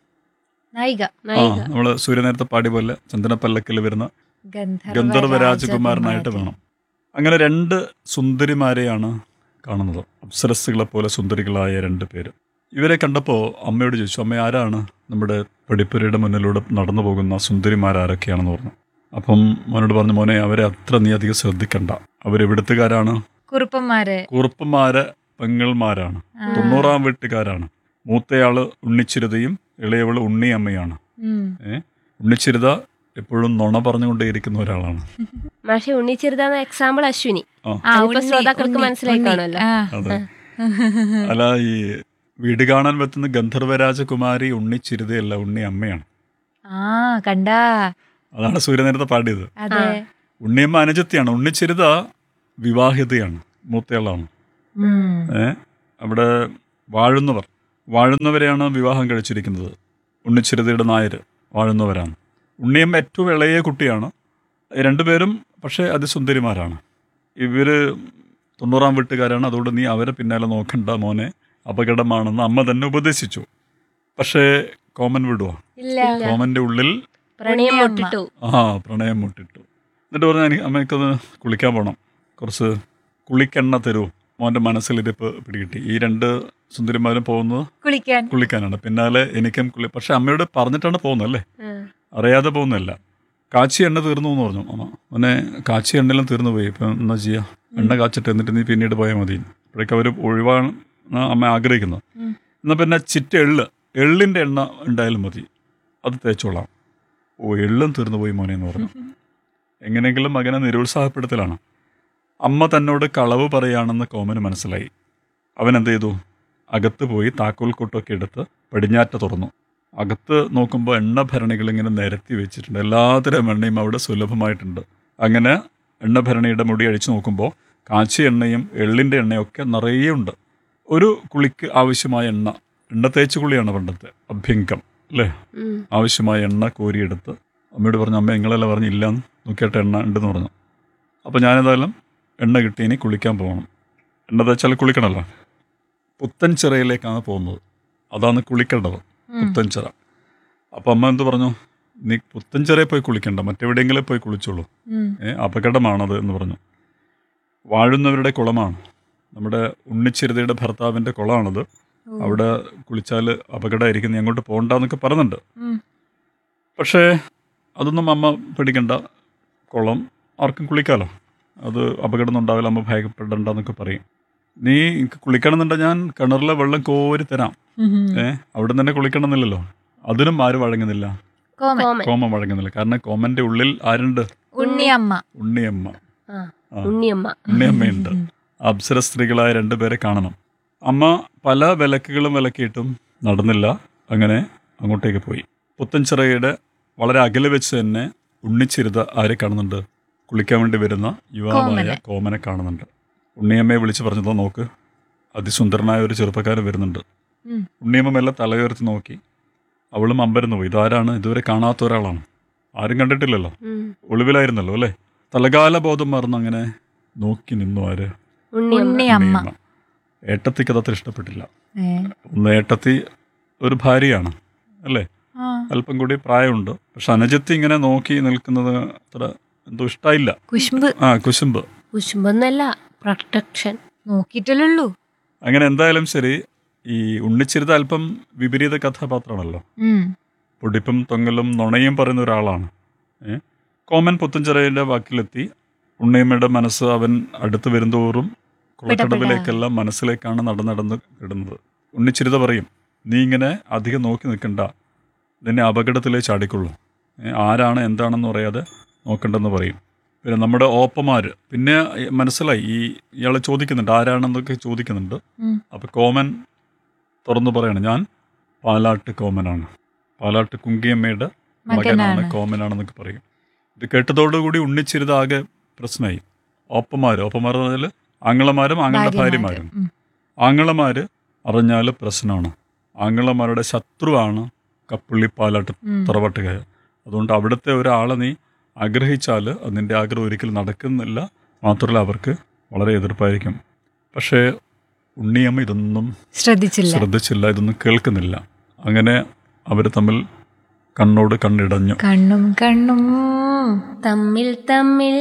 നായിക ആ നായിക നമ്മൾ സൂര്യനേരത്തെ പാടി പോലെ ചന്ദനപ്പല്ലക്കിൽ വരുന്ന ഗന്ധർവ ഗന്ധർവ രാജകുമാരനായിട്ട് രാജകുമാരൻ. വേണം അങ്ങനെ രണ്ട് സുന്ദരിമാരെയാണ് കാണുന്നത് അപ്സരസ്സുകളെ പോലെ സുന്ദരികളായ രണ്ട് പേര് ഇവരെ കണ്ടപ്പോൾ അമ്മയോട് ചോദിച്ചു അമ്മ ആരാണ് നമ്മുടെ പഠിപ്പുരയുടെ മുന്നിലൂടെ നടന്നു പോകുന്ന സുന്ദരിമാരാരൊക്കെയാണെന്ന് പറഞ്ഞു അപ്പം മോനോട് പറഞ്ഞു മോനെ അവരെ അത്ര നീ അധികം ശ്രദ്ധിക്കണ്ട അവരെവിടുത്തുകാരാണ് കുറുപ്പന്മാര് കുറുപ്പന്മാര് പെങ്ങൾമാരാണ് ആ. തൊണ്ണൂറാം വീട്ടുകാരാണ് മൂത്തയാള് ഉണ്ണിച്ചിരുതയും ഇളയവള് ഉണ്ണിയമ്മയാണ് ഉം. ഏ ഉണ്ണിച്ചിരുത എപ്പോഴും നുണ പറഞ്ഞുകൊണ്ടേയിരിക്കുന്ന ഒരാളാണ് മാഷെ ഉണ്ണിച്ചെറുതാന്ന എക്സാമ്പിൾ അശ്വിനി ആ ആ, അതിപ്പോ ഉണ്ണി, ശ്രോതാക്കൾക്ക് ഉണ്ണി, മനസ്സിലായി ഉണ്ണി. കാണുമല്ലോ. ആ. അതെ അല്ല ഈ വീട് കാണാൻ പറ്റുന്ന ഗന്ധർവരാജകുമാരി ഉണ്ണിച്ചിരുതയല്ല ഉണ്ണി അമ്മയാണ് ആ കണ്ടാ അതാണ് സൂര്യനേരത്തെ പാടിയത് അതെ ഉണ്ണിയമ്മ അനുജത്തിയാണ് ഉണ്ണിച്ചിരുത വിവാഹിതയാണ് മൂത്തയാളാണ് ഉം. ഏ അവിടെ വാഴുന്നവർ വാഴുന്നവരെയാണ് വിവാഹം കഴിച്ചിരിക്കുന്നത് ഉണ്ണിച്ചിരുതയുടെ നായർ വാഴുന്നവരാണ് ഉണ്ണിയമ്മ ഏറ്റവും ഇളയ കുട്ടിയാണ് രണ്ടുപേരും പക്ഷേ അതിസുന്ദരിമാരാണ് ഇവർ തൊണ്ണൂറാം വീട്ടുകാരാണ് അതുകൊണ്ട് നീ അവരെ പിന്നാലെ നോക്കണ്ട മോനെ അപകടമാണെന്ന് അമ്മ തന്നെ ഉപദേശിച്ചു പക്ഷേ കോമൻ വിടുവാ ഇല്ല കോമൻ്റെ ഉള്ളിൽ പ്രണയം ഉണ്ണിയമ്മ. മുട്ടിട്ടു ആ പ്രണയം മുട്ടിട്ടു എന്നിട്ട് പറഞ്ഞു എനിക്ക് അമ്മയ്ക്കൊന്ന് കുളിക്കാൻ പോകണം കുറച്ച് കുളിക്കെണ്ണ തരൂ മോൻ്റെ മനസ്സിലിരിപ്പ് പിടികിട്ടി ഈ രണ്ട് സുന്ദരിമാരും പോകുന്നത് കുളിക്കാൻ കുളിക്കാനാണ് പിന്നാലെ എനിക്കും കുളി പക്ഷെ അമ്മയോട് പറഞ്ഞിട്ടാണ് പോകുന്നത് അല്ലേ ആ. അറിയാതെ പോകുന്നതല്ല കാച്ചി എണ്ണ തീർന്നു എന്ന് പറഞ്ഞു അമ്മ മോനെ കാച്ചി എണ്ണയെല്ലാം തീർന്നു പോയി ഇപ്പം എന്നാ ചെയ്യുക എണ്ണ കാച്ചിട്ട് എന്നിട്ട് നീ പിന്നീട് പോയാൽ മതി അപ്പോഴേക്കും അവർ ഒഴിവാണ് അമ്മ ആഗ്രഹിക്കുന്നത് ഉം. എന്നാൽ പിന്നെ ചിറ്റ എള്ള് എള്ളിൻ്റെ എണ്ണ ഉണ്ടായാലും മതി അത് തേച്ചോളാം ഓ എള്ളും തീർന്നു പോയി മോനെ എന്ന് പറഞ്ഞു എങ്ങനെയെങ്കിലും മകനെ നിരുത്സാഹപ്പെടുത്തലാണ് അമ്മ തന്നോട് കളവ് പറയുകയാണെന്ന് കോമന് മനസ്സിലായി അവൻ എന്ത് ചെയ്തു അകത്ത് പോയി താക്കോൽ കൂട്ടൊക്കെ എടുത്ത് പടിഞ്ഞാറ്റ തുറന്നു അകത്ത് നോക്കുമ്പോൾ എണ്ണ ഭരണികൾ ഇങ്ങനെ നിരത്തി വെച്ചിട്ടുണ്ട് എല്ലാത്തരം എണ്ണയും അവിടെ സുലഭമായിട്ടുണ്ട് അങ്ങനെ എണ്ണ ഭരണിയുടെ മുടി അഴിച്ചു നോക്കുമ്പോൾ കാച്ചി എണ്ണയും എള്ളിൻ്റെ എണ്ണയും ഒക്കെ നിറയെ ഉണ്ട് ഒരു കുളിക്ക് ആവശ്യമായ എണ്ണ എണ്ണ തേച്ച് കുളിയാണ് പണ്ടത്തെ അഭ്യങ്കം അല്ലേ ഉം. ആവശ്യമായ എണ്ണ കോരിയെടുത്ത് അമ്മയോട് പറഞ്ഞു അമ്മ നിങ്ങളെല്ലാം പറഞ്ഞു ഇല്ലാന്ന് നോക്കിയിട്ട് എണ്ണ ഉണ്ടെന്ന് പറഞ്ഞു അപ്പോൾ ഞാനേതായാലും എണ്ണ കിട്ടി ഇനി കുളിക്കാൻ പോകണം എണ്ണ തേച്ചാൽ കുളിക്കണമല്ലോ പുത്തൻ ചിറയിലേക്കാണ് പോകുന്നത് അതാണ് കുളിക്കേണ്ടത് പുത്തൻ ചിറ അപ്പോൾ അമ്മ എന്ത് പറഞ്ഞു നീ പുത്തൻ ചിറയിൽ പോയി കുളിക്കണ്ട മറ്റെവിടെയെങ്കിലും പോയി കുളിച്ചോളൂ ഉം. ഏ, അപകടമാണത് എന്ന് പറഞ്ഞു വാഴുന്നവരുടെ കുളമാണ് നമ്മുടെ ഉണ്ണിച്ചിരുതയുടെ ഭർത്താവിൻ്റെ കുളമാണത് അവിടെ കുളിച്ചാൽ അപകടമായിരിക്കും നീ അങ്ങോട്ട് പോകണ്ടെന്നൊക്കെ പറയുന്നുണ്ട് ഉം. പക്ഷേ അതൊന്നും അമ്മ പേടിക്കണ്ട കുളം ആർക്കും കുളിക്കാലോ അത് അപകടമൊന്നും ഉണ്ടാവില്ല അമ്മ ഭയപ്പെടണ്ടെന്നൊക്കെ പറയും നീ എനിക്ക് കുളിക്കണമെന്നുണ്ടെങ്കിൽ ഞാൻ കിണറിലെ വെള്ളം കോരി തരാം ഉം. ഏ അവിടെ തന്നെ കുളിക്കണമെന്നില്ലല്ലോ അതിനും ആരും വഴങ്ങുന്നില്ല കോമൻ കോമൻ കോമൻ വഴങ്ങുന്നില്ല കാരണം കോമന്റെ ഉള്ളിൽ ആരുണ്ട് ഉണ്ണിയമ്മ ഉണ്ണിയമ്മ ആ ആ. ഉണ്ണിയമ്മ ഉണ്ണിയമ്മയുണ്ട് അപ്സര സ്ത്രീകളായ രണ്ടുപേരെ കാണണം അമ്മ പല വിലക്കുകളും വിലക്കിയിട്ടും നടന്നില്ല അങ്ങനെ അങ്ങോട്ടേക്ക് പോയി പുത്തൻചിറയുടെ വളരെ അകലെ വെച്ച് തന്നെ ഉണ്ണിച്ചിരുത ആരെ കാണുന്നുണ്ട് കുളിക്കാൻ വേണ്ടി വരുന്ന യുവാവായ കോമനെ. കോമനെ കാണുന്നുണ്ട് ഉണ്ണിയമ്മയെ വിളിച്ച് പറഞ്ഞതോ നോക്ക് അതിസുന്ദരനായ ഒരു ചെറുപ്പക്കാരൻ വരുന്നുണ്ട് ഉം. ഉണ്ണിയമ്മ മെല്ലെ തലയുയർത്തി നോക്കി അവളും അമ്പരന്ന് പോയി ഇതാരാണ് ഇതുവരെ കാണാത്ത ഒരാളാണ് ആരും കണ്ടിട്ടില്ലല്ലോ ഉം. ഒളിവിലായിരുന്നല്ലോ അല്ലേ തലകാല ബോധം മറന്ന് അങ്ങനെ നോക്കി നിന്നു ആര് ഉണ്ണിയമ്മ ഉണ്ണിയമ്മ ഉണ്ണിയമ്മ ഏട്ടത്തിക്ക് അതത്ര ഇഷ്ടപ്പെട്ടില്ല ഏ. ഒന്ന് ഏട്ടത്തി ഒരു ഭാര്യയാണ് അല്ലേ ആ. അല്പം കൂടി പ്രായമുണ്ട് പക്ഷെ അനുജത്തി ഇങ്ങനെ നോക്കി നിൽക്കുന്നത് അത്ര എന്തോ ഇഷ്ടായില്ല കുശുമ്പ് ആ കുശുമ്പ് കുശുമ്പൊന്നല്ല പ്രൊട്ടക്ഷൻ നോക്കിയിട്ടല്ലുള്ളൂ അങ്ങനെ എന്തായാലും ശരി ഈ ഉണ്ണിച്ചിരുത അല്പം വിപരീത കഥാപാത്രമാണല്ലോ ഉം. പൊടിപ്പും തൊങ്ങലും നുണയും പറയുന്ന ഒരാളാണ് ഏ? കോമൻ പുത്തൻചിറയുടെ വാക്കിലെത്തി ഉണ്ണിയമ്മയുടെ മനസ്സ് അവൻ അടുത്ത് വരുന്തോറും കുളക്കടവിലേക്കെല്ലാം മനസ്സിലേക്കാണ് നടന്ന് നടന്ന് കിടുന്നത് ഉണ്ണിച്ചിരുത പറയും നീ ഇങ്ങനെ അധികം നോക്കി നിൽക്കണ്ട നിന്നെ അപകടത്തിലേ ചാടിക്കൊള്ളൂ ഏ, ആരാണ് എന്താണെന്ന് പറയാതെ നോക്കണ്ടെന്ന് പറയും പിന്നെ നമ്മുടെ ഓപ്പമാർ പിന്നെ മനസ്സിലായി ഈ ഇയാളെ ചോദിക്കുന്നുണ്ട് ആരാണെന്നൊക്കെ ചോദിക്കുന്നുണ്ട് ഉം. അപ്പോൾ കോമൻ തുറന്നു പറയണം ഞാൻ പാലാട്ട് കോമനാണ് പാലാട്ട് കുങ്കിയമ്മയുടെ മകനാണ് മകനാണ്. കോമനാണെന്നൊക്കെ പറയും ഇത് കേട്ടതോടുകൂടി ഉണ്ണിച്ചിരുത് ആകെ പ്രശ്നമായി ഓപ്പമാർ ഓപ്പമാർ എന്ന് പറഞ്ഞാൽ ആങ്ങളമാരും ആങ്ങളുടെ ഭാര്യമാരും ഉം. ആങ്ങളമാർ അറിഞ്ഞാൽ പ്രശ്നമാണ് ആങ്ങളമാരുടെ ശത്രുവാണ് കപ്പുള്ളി പാലാട്ട് ഉം. തറവാട്ടുകാർ അതുകൊണ്ട് അവിടുത്തെ ഒരാളെ നീ ആഗ്രഹിച്ചാൽ അത് നിന്റെ ആഗ്രഹം ഒരിക്കലും നടക്കുന്നില്ല മാത്രമല്ല അവർക്ക് വളരെ എതിർപ്പായിരിക്കും പക്ഷേ ഉണ്ണിയമ്മ ഇതൊന്നും ശ്രദ്ധിച്ചില്ല ശ്രദ്ധിച്ചില്ല ഇതൊന്നും കേൾക്കുന്നില്ല അങ്ങനെ അവർ തമ്മിൽ കണ്ണോട് കണ്ണിടഞ്ഞു കണ്ണും കണ്ണും തമ്മിൽ തമ്മിൽ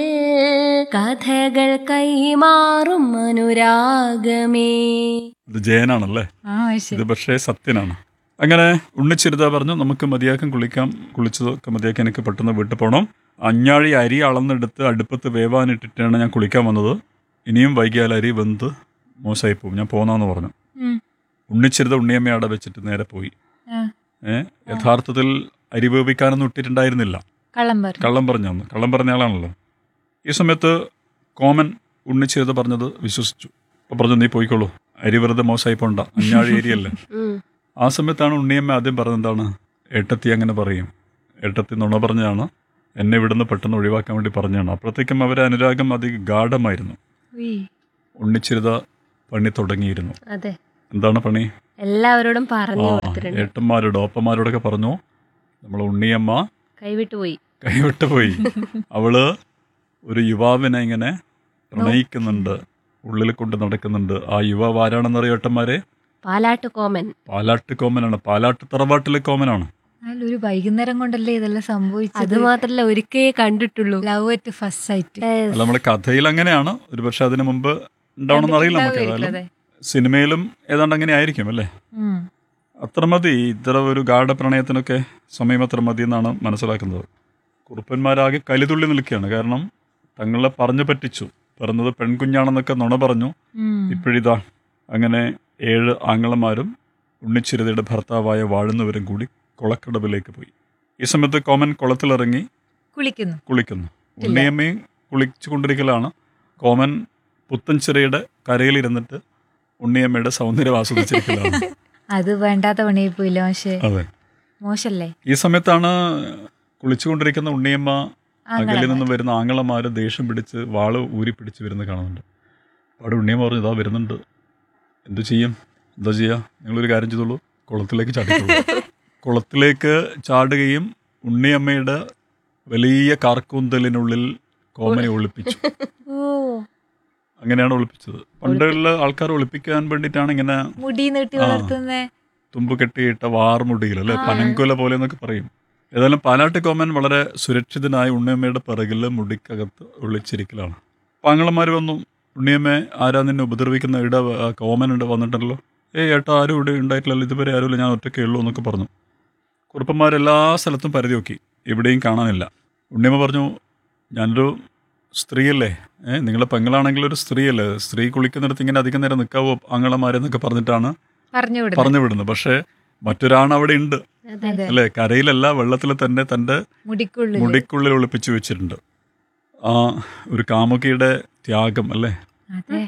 കഥകൾ കൈമാറും അനുരാഗമേ ഇത് ജയനാണല്ലേ ആ ശരി ഇത് പക്ഷേ സത്യനാണ് അങ്ങനെ ഉണ്ണിച്ചിരുത പറഞ്ഞു നമുക്ക് മതിയാക്കം കുളിക്കാം കുളിച്ചതൊക്കെ മതിയാക്കി എനിക്ക് പെട്ടെന്ന് വീട്ടിൽ പോകണം അഞ്ഞാഴി അരി അളന്നെടുത്ത് അടുപ്പത്ത് വേവാനിട്ടിട്ടാണ് ഞാൻ കുളിക്കാൻ വന്നത് ഇനിയും വൈകിയാൽ അരി വെന്ത് മോശമായി പോകും ഞാൻ പോന്നാന്ന് പറഞ്ഞു ഉം. ഉണ്ണിച്ചിരുത ഉണ്ണിയമ്മ അവിടെ വെച്ചിട്ട് നേരെ പോയി ആ. ഏ യഥാർത്ഥത്തിൽ അരി വേവിക്കാനൊന്നും ഇട്ടിട്ടുണ്ടായിരുന്നില്ല കള്ളം പറഞ്ഞു കള്ളം പറഞ്ഞാന്ന് കള്ളം പറഞ്ഞ ആളാണല്ലോ ഈ സമയത്ത് കോമൻ ഉണ്ണിച്ചിരുത പറഞ്ഞത് വിശ്വസിച്ചു അപ്പോൾ പറഞ്ഞു നീ പോയിക്കോളൂ അരി വെറുതെ മോശമായി പോണ്ട അഞ്ഞാഴി അരിയല്ലേ ഉം. ആ സമയത്താണ് ഉണ്ണിയമ്മ ആദ്യം പറഞ്ഞത് എന്താണ് ഏട്ടത്തി അങ്ങനെ പറയും ഏട്ടത്തി നുണ പറഞ്ഞാണ് എന്നെ ഇവിടുന്ന് പെട്ടെന്ന് ഒഴിവാക്കാൻ വേണ്ടി പറഞ്ഞാണ് അപ്പോഴത്തേക്കും അവരെ അനുരാഗം അതി ഗാഠമായിരുന്നു ഉയ്. ഉണ്ണിച്ചിരുത പണി തുടങ്ങിയിരുന്നു അതെ എന്താണ് പണി എല്ലാവരോടും ആ പറഞ്ഞു കൊടുത്തിട്ടുണ്ട് ഏട്ടന്മാരോട് ഓപ്പന്മാരോടൊക്കെ പറഞ്ഞു നമ്മളെ ഉണ്ണിയമ്മ കൈവിട്ടു പോയി കൈവിട്ട് പോയി അവള് ഒരു യുവാവിനെ ഇങ്ങനെ പ്രണയിക്കുന്നുണ്ട് ഉള്ളിൽ കൊണ്ട് നടക്കുന്നുണ്ട് ആ യുവാവ് ആരാണെന്നറിയോ ഏട്ടന്മാരെ പാലാട്ട് കോമൻ പാലാട്ട് കോമനാണ് പാലാട്ട് തറവാട്ടിലെ കോമനാണ് എന്നാലും ഒരു വൈകുന്നേരം കൊണ്ടല്ലേ ഇതെല്ലാം അത് സംഭവിച്ചത് മാത്രല്ല ഒരിക്കേ കണ്ടിട്ടുള്ളൂ ലവ് അറ്റ് ഫസ്റ്റ് സൈറ്റ് അല്ല നമ്മുടെ കഥയിൽ അങ്ങനെയാണ് ഒരു പക്ഷെ അതിനു മുമ്പ് ഉണ്ടാവണമെന്ന് അറിയില്ല നമുക്ക് ഏതായാലും സിനിമയിലും ഏതാണ്ട് അങ്ങനെ ആയിരിക്കും അല്ലേ അത്ര മതി ഇത്ര ഒരു ഗാഠ പ്രണയത്തിനൊക്കെ സമയം അത്ര മതി എന്നാണ് മനസ്സിലാക്കുന്നത് കുറുപ്പന്മാരാകെ കലിതുള്ളി നിൽക്കുകയാണ് കാരണം തങ്ങളെ പറഞ്ഞു പറ്റിച്ചു പറഞ്ഞത് പെൺകുഞ്ഞാണെന്നൊക്കെ നുണ പറഞ്ഞു ഇപ്പോഴിതാ അങ്ങനെ ഏഴ് ആങ്ങളമാരും ഉണ്ണിച്ചിരുതയുടെ ഭർത്താവായ വാഴുന്നവരും കൂടി കുളക്കടവിലേക്ക് പോയി ഈ സമയത്ത് കോമൻ കുളത്തിലിറങ്ങി കുളിക്കുന്നു കുളിക്കുന്നു ഉണ്ണിയമ്മയും കുളിച്ചു കൊണ്ടിരിക്കലാണ് കോമൻ പുത്തൻചിറയുടെ കരയിലിരുന്നിട്ട് ഉണ്ണിയമ്മയുടെ സൗന്ദര്യം ആസ്വദിച്ചിരിക്കലാണ് അത് വേണ്ടാത്ത പണിയായി പോയില്ല പക്ഷേ അതെ മോശല്ലേ ഈ സമയത്താണ് കുളിച്ചുകൊണ്ടിരിക്കുന്ന ഉണ്ണിയമ്മ അകലിൽ നിന്ന് വരുന്ന ആങ്ങളമാര് ദേഷ്യം പിടിച്ച് വാള് ഊരി പിടിച്ച് വരുന്ന കാണുന്നുണ്ട് അവിടെ ഉണ്ണിയമ്മ പറഞ്ഞു ഇതാ വരുന്നുണ്ട് എന്തു ചെയ്യും എന്താ ചെയ്യുക നിങ്ങളൊരു കാര്യം ചെയ്തോളൂ കുളത്തിലേക്ക് ചാടിക്കോളൂ കുളത്തിലേക്ക് ചാടുകയും ഉണ്ണിയമ്മയുടെ വലിയ കാർക്കൂന്തലിനുള്ളിൽ കോമനെ ഒളിപ്പിച്ചു ഓ അങ്ങനെയാണ് ഒളിപ്പിച്ചത് പണ്ടുള്ള ആൾക്കാർ ഒളിപ്പിക്കാൻ വേണ്ടിയിട്ടാണ് ഇങ്ങനെ മുടി നീട്ടി ആ. വളർത്തുന്നേ തുമ്പ് കെട്ടിയിട്ട വാർമുടിയിൽ അല്ലെ പനങ്കുല പോലെ എന്നൊക്കെ പറയും ഏതായാലും പാലാട്ട് കോമൻ വളരെ സുരക്ഷിതനായ ഉണ്ണിയമ്മയുടെ പിറകിൽ മുടിക്കകത്ത് ഒളിച്ചിരിക്കലാണ് പാങ്ങളന്മാർ വന്നു ഉണ്ണിയമ്മ ആരാ നിന്നെ ഉപദ്രവിക്കുന്ന ഇട ആ കോമനുണ്ട് വന്നിട്ടല്ലോ ഏയ് ഏട്ടാ ആരും ഇവിടെ ഉണ്ടായിട്ടില്ലല്ലോ ഇതുവരെ ആരുമില്ല ഞാൻ ഒറ്റയ്ക്കേ ഉള്ളൂ എന്നൊക്കെ പറഞ്ഞു കുറുപ്പന്മാരെല്ലാ സ്ഥലത്തും പരിധി നോക്കി എവിടെയും കാണാനില്ല ഉണ്ണിയമ്മ പറഞ്ഞു ഞാനൊരു സ്ത്രീയല്ലേ ഏ നിങ്ങളെ പെങ്ങളാണെങ്കിൽ ഒരു സ്ത്രീയല്ലേ സ്ത്രീ കുളിക്കുന്നിടത്ത് ഇങ്ങനെ അധികം നേരം നിൽക്കാവോ ആങ്ങളമാരെന്നൊക്കെ പറഞ്ഞിട്ടാണ് പറഞ്ഞു വിടുന്നു പറഞ്ഞു വിടുന്നത് പക്ഷേ മറ്റൊരാണ് അവിടെ ഉണ്ട് അതെ അല്ലേ കരയിലല്ല വെള്ളത്തിൽ തന്നെ തൻ്റെ മുടിക്കുള്ളിൽ മുടിക്കുള്ളിൽ ഒളിപ്പിച്ചു വെച്ചിട്ടുണ്ട് ആ ഒരു കാമുകിയുടെ ത്യാഗം അല്ലേ അതെ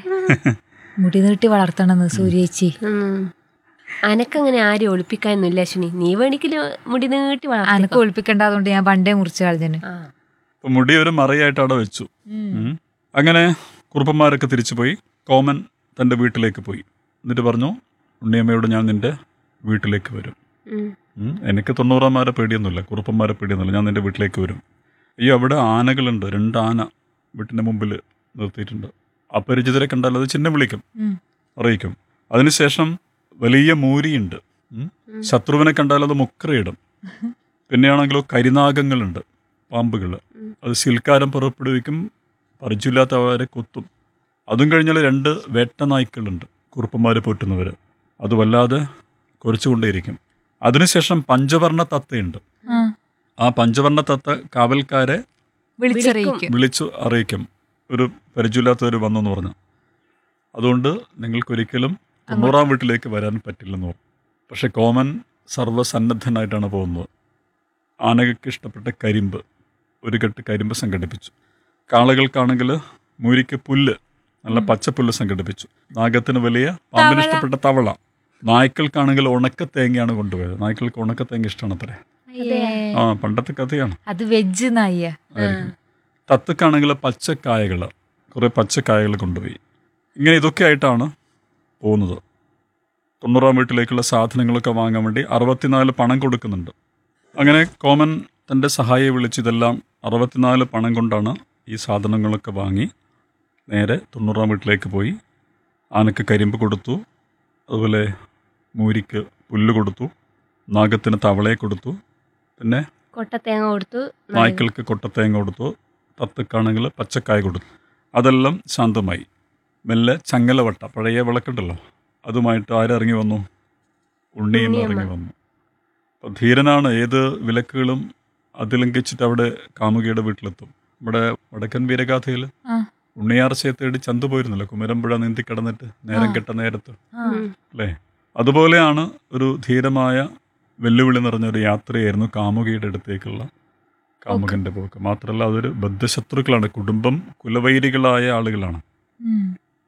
മുടി നീട്ടി വളർത്തണമെന്ന് സൂര്യേച്ചി ഉം. അനക്കങ്ങനെ ആരും ഒളിപ്പിക്കാനൊന്നുമില്ല അശ്വിനി നീ വേണിക്കല് മുടി നീട്ടി അനക്ക് വളർത്തിക്കോ. ഒളിപ്പിക്കണ്ടാതുകൊണ്ട് ഞാൻ പണ്ടേ മുറിച്ച് കളഞ്ഞു ആ. അപ്പൊ മുടി ഒരു മറയായിട്ട് അവിടെ വെച്ചു ഉം. അങ്ങനെ കുറുപ്പന്മാരൊക്കെ തിരിച്ചുപോയി കോമൻ തൻ്റെ വീട്ടിലേക്ക് പോയി എന്നിട്ട് പറഞ്ഞു ഉണ്ണിയമ്മയോട് ഞാൻ നിന്റെ വീട്ടിലേക്ക് വരും ഉം. ഉം. എനിക്ക് തൊണ്ണൂറാമാരെ പേടിയൊന്നുമില്ല കുറുപ്പന്മാരെ പേടിയൊന്നുമില്ല ഞാൻ നിന്റെ വീട്ടിലേക്ക് വരും അയ്യോ അവിടെ ആനകളുണ്ട് രണ്ട് ആന വീട്ടിൻ്റെ മുമ്പിൽ നിർത്തിയിട്ടുണ്ട് അപരിചിതരെ കണ്ടാൽ അത് ചിഹ്നം വിളിക്കും ഉം. അറിയിക്കും അതിനുശേഷം വലിയ മൂരിയുണ്ട് ഉം. ശത്രുവിനെ കണ്ടാൽ അത് മുക്കറയിടും പിന്നെയാണെങ്കിലോ കരിനാഗങ്ങളുണ്ട് പാമ്പുകൾ അത് ശിൽക്കാരം പുറപ്പെടുവിക്കും പരിചയമില്ലാത്തവരെ കൊത്തും അതും കഴിഞ്ഞാൽ രണ്ട് വേട്ടനായ്ക്കളുണ്ട് കുറുപ്പന്മാരെ പോറ്റുന്നവർ അത് വല്ലാതെ കുരച്ചുകൊണ്ടേയിരിക്കും അതിനുശേഷം പഞ്ചവർണ്ണ തത്തയുണ്ട് ആ, ആ പഞ്ചവർണ്ണ തത്ത കാവൽക്കാരെ വിളിച്ചറിയിക്കും വിളിച്ചു അറിയിക്കും ഒരു പരിചയമില്ലാത്തവർ വന്നെന്ന് പറഞ്ഞു അതുകൊണ്ട് നിങ്ങൾക്കൊരിക്കലും തൊണ്ണൂറാം വീട്ടിലേക്ക് വരാൻ പറ്റില്ലെന്ന് പറഞ്ഞു പക്ഷെ കോമൻ സർവ്വസന്നദ്ധനായിട്ടാണ് പോകുന്നത് ആനകൾക്ക് ഇഷ്ടപ്പെട്ട കരിമ്പ് ഒരു കെട്ട് കരിമ്പ് സംഘടിപ്പിച്ചു കാളകൾക്കാണെങ്കിൽ മൂരിക്ക് പുല്ല് നല്ല പച്ചപ്പുല്ല് സംഘടിപ്പിച്ചു നാഗത്തിന് വലിയ പാമ്പിന് തവള. ഇഷ്ടപ്പെട്ട തവള നായ്ക്കൾക്കാണെങ്കിൽ ഉണക്ക തേങ്ങയാണ് കൊണ്ടുപോയത് നായ്ക്കൾക്ക് ഉണക്ക തേങ്ങ ഇഷ്ടമാണ് അത്രേ അയ്യേ. ആ പണ്ടത്തെ കഥയാണ് അത് വെജ് നായ ആയിരിക്കും തത്തക്കാണെങ്കിൽ പച്ചക്കായകൾ കുറേ പച്ചക്കായകൾ കൊണ്ടുപോയി ഇങ്ങനെ ഇതൊക്കെ ആയിട്ടാണ് പോകുന്നത് തൊണ്ണൂറാം വീട്ടിലേക്കുള്ള സാധനങ്ങളൊക്കെ വാങ്ങാൻ വേണ്ടി അറുപത്തിനാല് പണം കൊടുക്കുന്നുണ്ട് അങ്ങനെ കോമൻ തൻ്റെ സഹായിയെ വിളിച്ച് ഇതെല്ലാം അറുപത്തിനാല് പണം കൊണ്ടാണ് ഈ സാധനങ്ങളൊക്കെ വാങ്ങി നേരെ തൊണ്ണൂറാം വീട്ടിലേക്ക് പോയി ആനക്ക് കരിമ്പ് കൊടുത്തു അതുപോലെ മൂരിക്ക് പുല്ല് കൊടുത്തു നാഗത്തിന് തവളയെ കൊടുത്തു പിന്നെ കൊട്ടത്തേങ്ങ കൊടുത്തു നായ്ക്കൾക്ക് കൊട്ടത്തേങ്ങ കൊടുത്തു തത്തക്കാണെങ്കിൽ പച്ചക്കായ കൊടുത്തു അതെല്ലാം ശാന്തമായി മെല്ലെ ചങ്ങലവട്ട പഴയ വിളക്കുണ്ടല്ലോ അതുമായിട്ട് ആരിറങ്ങി വന്നു ഉണ്ണിയും ഉണ്ണിയമ്മ. ഇറങ്ങി വന്നു അപ്പോൾ ധീരനാണ് ഏത് വിലക്കുകളും അതിലംഘിച്ചിട്ട് അവിടെ കാമുകിയുടെ വീട്ടിലെത്തും നമ്മുടെ വടക്കൻ വീരഗാഥയിൽ ആ. ഉണ്ണിയാർച്ചയെ തേടി ചന്തു പോയിരുന്നല്ലോ കുമരമ്പുഴ നീന്തി കിടന്നിട്ട് നേരം ആ. കെട്ട നേരത്ത് ആ, ഉം. അല്ലേ അതുപോലെയാണ് ഒരു ധീരമായ വെല്ലുവിളി നിറഞ്ഞ ഒരു യാത്രയായിരുന്നു കാമുകിയുടെ അടുത്തേക്കുള്ള കാമുകന്റെ പോക്ക് മാത്രമല്ല അതൊരു ബദ്ധശത്രുക്കളാണ് കുടുംബം കുലവൈരികളായ ആളുകളാണ് ഉം.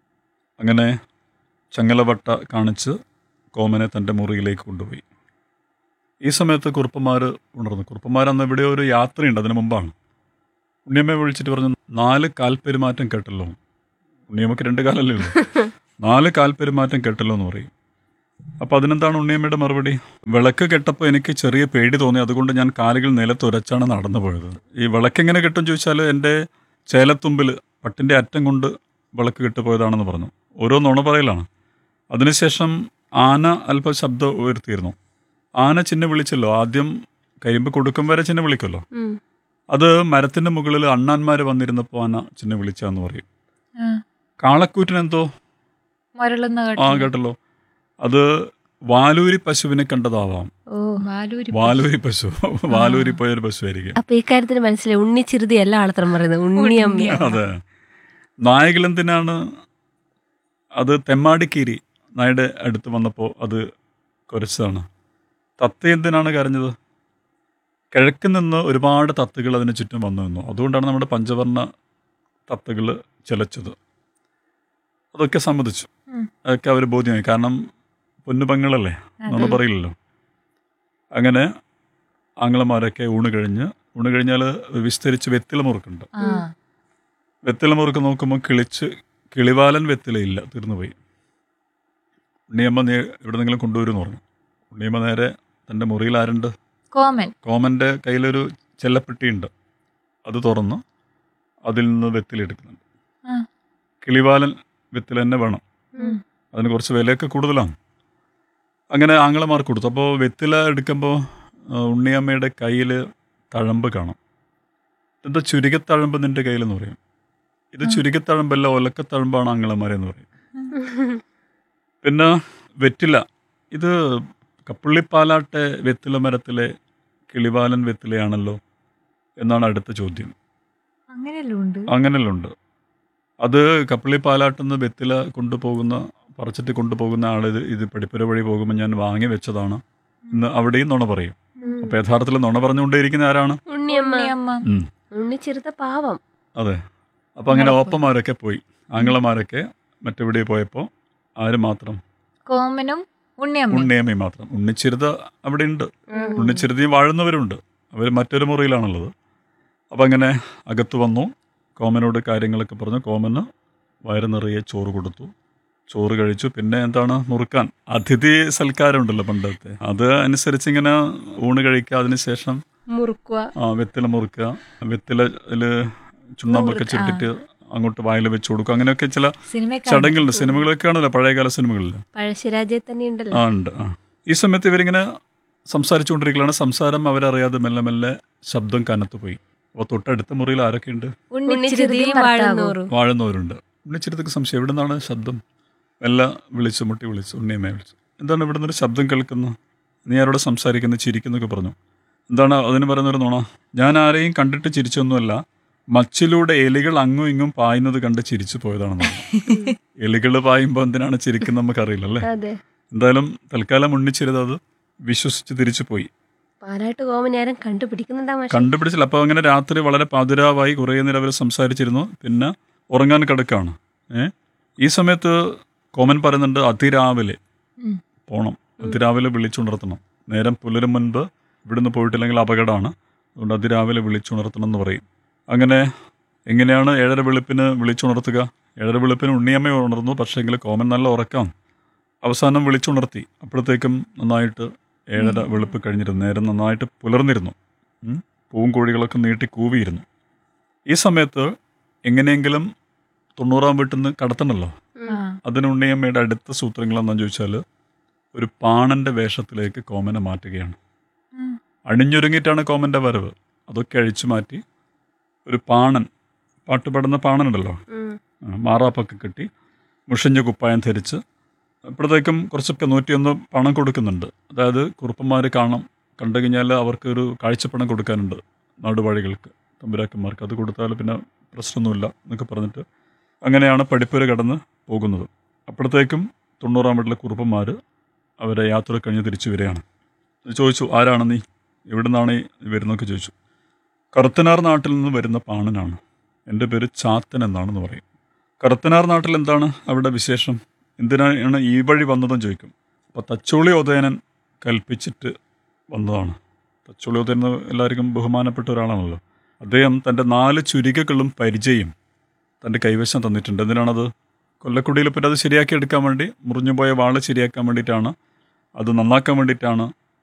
അങ്ങനെ ചങ്ങലവട്ട കാണിച്ച് കോമനെ തൻ്റെ മുറിയിലേക്ക് കൊണ്ടുപോയി ഈ സമയത്ത് കുറുപ്പന്മാർ ഉണർന്നു കുറുപ്പന്മാർ അന്ന് ഇവിടെ ഒരു യാത്രയുണ്ട് അതിനു മുമ്പാണ് ഉണ്ണിയമ്മയെ വിളിച്ചിട്ട് പറഞ്ഞു നാല് കാൽപ്പെരുമാറ്റം കേട്ടല്ലോ ഉണ്ണിയമ്മക്ക് രണ്ട് കാലല്ലേ ഉള്ളൂ നാല് കാൽപ്പെരുമാറ്റം കേട്ടല്ലോ എന്ന് പറയും അപ്പോൾ അതിനെന്താണ് ഉണ്ണിയമ്മയുടെ മറുപടി വിളക്ക് കെട്ടപ്പോൾ എനിക്ക് ചെറിയ പേടി തോന്നി അതുകൊണ്ട് ഞാൻ കാലുകൾ നിലത്തുരച്ചാണ് നടന്നു പോയത് ഈ വിളക്ക് എങ്ങനെ കെട്ടും ചോദിച്ചാൽ എൻ്റെ ചേലത്തുമ്പിൽ പട്ടിൻ്റെ അറ്റം കൊണ്ട് വിളക്ക് കെട്ടുപോയതാണെന്ന് പറഞ്ഞു ഓരോ നുണ പറയലാണ് അതിനുശേഷം ആന അല്പം ശബ്ദം ഉയർത്തിയിരുന്നു ആന ചിന്ന വിളിച്ചല്ലോ ആദ്യം കരിമ്പ് കൊടുക്കും വരെ ചിന്ന വിളിക്കുമല്ലോ ഉം. അത് മരത്തിൻ്റെ മുകളിൽ അണ്ണാന്മാർ വന്നിരുന്നപ്പോൾ ആന ചിന്ന വിളിച്ചാന്ന് പറയും ആ, കാളക്കൂറ്റിനെന്തോ മുരളുന്ന ആ കേട്ടു കേട്ടല്ലോ അത് വാലൂരി പശുവിനെ കണ്ടതാവാം ഓ ബാലൂരി വാലൂരി പശു വാലൂരി പോയൊരു പശുവായിരിക്കും അപ്പൊ ഇക്കാര്യത്തിന് മനസ്സിലായി ഉണ്ണിച്ചിരുതി അല്ല ആളത്രം പറയുന്നത് ഉണ്ണിയമ്മ അതെ നായകൾ എന്തിനാണ് അത് തെമ്മാടിക്കീരി നായുടെ അടുത്ത് വന്നപ്പോൾ അത് കുരച്ചതാണ് തത്ത എന്തിനാണ് കരഞ്ഞത് കിഴക്ക് നിന്ന് ഒരുപാട് തത്തകൾ അതിന് ചുറ്റും വന്നു നിന്നു അതുകൊണ്ടാണ് നമ്മുടെ പഞ്ചവർണ്ണ തത്തകൾ ചിലച്ചത് അതൊക്കെ സമ്മതിച്ചു ഉം. അതൊക്കെ അവർ ബോധ്യമായി കാരണം പൊന്നുപങ്ങളല്ലേ നമ്മൾ പറയില്ലല്ലോ അങ്ങനെ ആങ്ങളമാരൊക്കെ ഊണ് കഴിഞ്ഞ് ഊണ് കഴിഞ്ഞാൽ വിസ്തരിച്ച് വെത്തില മുറുക്കുണ്ട് ആ വെത്തില മുറുക്ക് നോക്കുമ്പോൾ കിളിച്ച് കിളിവാലൻ വെത്തിലയില്ല തീർന്നുപോയി ഉണ്ണിയമ്മ നീ എവിടെന്നെങ്കിലും കൊണ്ടുവരുമെന്ന് പറഞ്ഞു ഉണ്ണിയമ്മ നേരെ തൻ്റെ മുറിയിൽ ആരുണ്ട് കോമൻ കോമൻ്റെ കയ്യിലൊരു ചെല്ലപ്പെട്ടിയുണ്ട് അത് തുറന്ന് അതിൽ നിന്ന് വെത്തില എടുക്കുന്നുണ്ട് ആ. കിളിവാലൻ വെത്തില തന്നെ വേണം ഉം. അതിന് കുറച്ച് വിലയൊക്കെ കൂടുതലാണ് അങ്ങനെ ആങ്ങളമാർ കൊടുത്തു അപ്പോൾ വെത്തില എടുക്കുമ്പോൾ ഉണ്ണിയമ്മയുടെ കയ്യിൽ തഴമ്പ് കാണാം എന്താ ചുരുക്കത്തഴമ്പ് നിൻ്റെ കയ്യിലെന്ന് പറയും ഇത് ചുരുക്കത്തഴമ്പല്ല ഒലക്കത്തഴമ്പാണ് ആങ്ങളമാരെന്ന് പറയും പിന്നെ വെറ്റില ഇത് കപ്പുള്ളിപ്പാലാട്ടെ വെത്തില മരത്തിലെ കിളിവാലൻ വെത്തിലയാണല്ലോ എന്നാണ് അടുത്ത ചോദ്യം അങ്ങനെയല്ലോ ഉണ്ട് അങ്ങനെയല്ല ഉണ്ട് അത് കപ്പളി പാലാട്ടുനിന്ന് വെത്തില കൊണ്ടുപോകുന്ന പറിച്ചിട്ട് കൊണ്ടുപോകുന്ന ആൾ ഇത് ഇത് പടിപ്പുര വഴി പോകുമ്പോൾ ഞാൻ വാങ്ങി വെച്ചതാണ് ഇന്ന് അവിടെയും നുണ പറയും ഉം. അപ്പോൾ യഥാർത്ഥത്തിൽ നുണ പറഞ്ഞുകൊണ്ടേയിരിക്കുന്ന ആരാണ് ഉണ്ണിയമ്മ ഉണ്ണിയമ്മ ഉം, ഉണ്ണിച്ചിരുത്ത പാവം അതെ അപ്പോൾ അങ്ങനെ ഓപ്പന്മാരൊക്കെ പോയി ആങ്ങളമാരൊക്കെ മറ്റെവിടെ പോയപ്പോൾ ആര് മാത്രം കോമനും ഉണ്ണിയമ്മ ഉണ്ണിയമ്മയും മാത്രം ഉണ്ണിച്ചിരുത അവിടെ ഉണ്ട് ഉണ്ണിച്ചിരുതയും വാഴുന്നവരുണ്ട് അവർ മറ്റൊരു മുറിയിലാണുള്ളത് അപ്പം അങ്ങനെ അകത്ത് വന്നു കോമനോട് കാര്യങ്ങളൊക്കെ പറഞ്ഞു കോമന് വയറ് നിറയെ ചോറ് കൊടുത്തു ചോറ് കഴിച്ചു പിന്നെ എന്താണ് മുറുക്കാൻ അതിഥി സൽക്കാരം ഉണ്ടല്ലോ പണ്ടത്തെ അത് അനുസരിച്ച് ഇങ്ങനെ ഊണ് കഴിക്കുക അതിനുശേഷം മുറുക്കുക ആ വെത്തില മുറുക്കുക വെത്തിലയിൽ ചുണ്ണാമ്പൊക്കെ മുറുക്കുക, ചുട്ടിട്ട് അങ്ങോട്ട് വായിൽ വെച്ച് കൊടുക്കുക അങ്ങനെയൊക്കെ ചില സിനിമ ചടങ്ങുകളുണ്ട് സിനിമകളൊക്കെ ആണല്ലോ പഴയകാല സിനിമകളിൽ പഴശ്ശിരാജയെ തന്നെ ഉണ്ടല്ലോ ആ ഉണ്ട് ആ ഈ സമയത്ത് ഇവരിങ്ങനെ സംസാരിച്ചുകൊണ്ടിരിക്കുകയാണ് സംസാരം അവരറിയാതെ മെല്ലെ മെല്ലെ ശബ്ദം കനത്തു പോയി അപ്പോൾ തൊട്ടടുത്ത മുറിയിൽ ആരൊക്കെയുണ്ട് ഉണ്ണിച്ചിരുതിയും വാഴുന്നോറും വാഴുന്നവരുണ്ട് ഉണ്ണിച്ചിരത്തൊക്കെ സംശയം എവിടെ നിന്നാണ് ശബ്ദം മെല്ലെ വിളിച്ചു മുട്ടി വിളിച്ചു ഉണ്ണിയമ്മയെ വിളിച്ചു എന്താണ് ഇവിടെ നിന്നൊരു ശബ്ദം കേൾക്കുന്നു നീ ആരോട് സംസാരിക്കുന്നു ചിരിക്കുന്നൊക്കെ പറഞ്ഞു എന്താണ് അതിന് പറയുന്നൊരു നുണ ഞാൻ ആരെയും കണ്ടിട്ട് ചിരിച്ചൊന്നുമല്ല മച്ചിലൂടെ എലികൾ അങ്ങും ഇങ്ങും പായുന്നത് കണ്ട് ചിരിച്ചു പോയതാണെന്ന് എലികൾ പായുമ്പോൾ എന്തിനാണ് ചിരിക്കുന്നത് നമുക്കറിയില്ലല്ലേ അതെ എന്തായാലും തൽക്കാലം ഉണ്ണിച്ചിരുത് അത് വിശ്വസിച്ച് തിരിച്ചു പോയി പാലാട്ട് കോമനെ ആരും കണ്ടുപിടിക്കുന്നുണ്ടാ മാഷെ കണ്ടുപിടിച്ചില്ല അപ്പോൾ അങ്ങനെ രാത്രി വളരെ പാതിരാവായി കുറേ നേരം അവർ സംസാരിച്ചിരുന്നു പിന്നെ ഉറങ്ങാൻ കിടക്കാണ് ഏ ഈ സമയത്ത് കോമൻ പറയുന്നുണ്ട് അതിരാവിലെ ഉം. പോണം അതിരാവിലെ വിളിച്ചുണർത്തണം നേരം പുലരും മുൻപ് ഇവിടുന്ന് പോയിട്ടില്ലെങ്കിൽ അപകടമാണ് അതുകൊണ്ട് അതിരാവിലെ വിളിച്ചുണർത്തണം എന്ന് പറയും അങ്ങനെ എങ്ങനെയാണ് ഏഴര വെളുപ്പിന് വിളിച്ചുണർത്തുക ഏഴര വെളുപ്പിന് ഉണ്ണിയമ്മ ഉണർന്നു പക്ഷേങ്കിൽ കോമൻ നല്ല ഉറക്കാം അവസാനം വിളിച്ചുണർത്തി അപ്പോഴത്തേക്കും നന്നായിട്ട് ഏഴര വെളുപ്പ് കഴിഞ്ഞിരുന്നു നേരം നന്നായിട്ട് പുലർന്നിരുന്നു ഉം. പൂവും കോഴികളൊക്കെ നീട്ടി കൂവിയിരുന്നു ഈ സമയത്ത് എങ്ങനെയെങ്കിലും തൊണ്ണൂറാം വീട്ടിൽ നിന്ന് കടത്തണമല്ലോ ആ അതിന് ഉണ്ണിയമ്മയുടെ അടുത്ത സൂത്രങ്ങൾ എന്താണെന്ന് ചോദിച്ചാൽ ഒരു പാണന്റെ വേഷത്തിലേക്ക് കോമനെ മാറ്റുകയാണ് ഉം. അണിഞ്ഞൊരുങ്ങിയിട്ടാണ് കോമന്റെ വരവ് അതൊക്കെ അഴിച്ചു മാറ്റി ഒരു പാണൻ പാട്ടുപാടുന്ന പാണനുണ്ടല്ലോ ഉം. ആ, മാറാപ്പൊക്കെ കെട്ടി മുഷിഞ്ഞ കുപ്പായം ധരിച്ച് അപ്പോഴത്തേക്കും കുറച്ചൊക്കെ നൂറ്റിയൊന്ന് പണം കൊടുക്കുന്നുണ്ട് അതായത് കുറുപ്പന്മാർ കാണാം കണ്ടു കഴിഞ്ഞാൽ അവർക്ക് ഒരു കാഴ്ചപ്പണം കൊടുക്കാനുണ്ട് നാടുവാഴികൾക്ക് തമ്പുരാക്കന്മാർക്ക് അത് കൊടുത്താൽ പിന്നെ പ്രശ്നമൊന്നുമില്ല എന്നൊക്കെ പറഞ്ഞിട്ട് അങ്ങനെയാണ് പഠിപ്പുര കടന്ന് പോകുന്നത് അപ്പോഴത്തേക്കും തൊണ്ണൂറാം വീട്ടിലെ കുറുപ്പന്മാർ അവരെ യാത്ര കഴിഞ്ഞ് തിരിച്ചു വരികയാണ് ചോദിച്ചു ആരാണ് നീ എവിടെ നിന്നാണ് ഈ വരുന്നതൊക്കെ ചോദിച്ചു കറുത്തനാർ നാട്ടിൽ നിന്ന് വരുന്ന പാണനാണ് എൻ്റെ പേര് ചാത്തൻ എന്നാണെന്ന് പറയും കറുത്തനാർ നാട്ടിൽ എന്താണ് അവിടെ വിശേഷം എന്തിനാണ് ഈ വഴി വന്നതെന്ന് ചോദിക്കും അപ്പോൾ തച്ചോളി ഉദയനൻ കൽപ്പിച്ചിട്ട് വന്നതാണ് തച്ചോളി ഉദയൻ എന്ന് എല്ലാവർക്കും ബഹുമാനപ്പെട്ട ഒരാളാണല്ലോ അദ്ദേഹം തൻ്റെ നാല് ചുരികകളും പരിചയം തൻ്റെ കൈവശം തന്നിട്ടുണ്ട് എന്തിനാണത് കൊല്ലക്കുടിയിൽ പിന്നെ അത് ശരിയാക്കി എടുക്കാൻ വേണ്ടി മുറിഞ്ഞുപോയ വാള് ശരിയാക്കാൻ വേണ്ടിയിട്ടാണ് അത് നന്നാക്കാൻ വേണ്ടിയിട്ടാണ്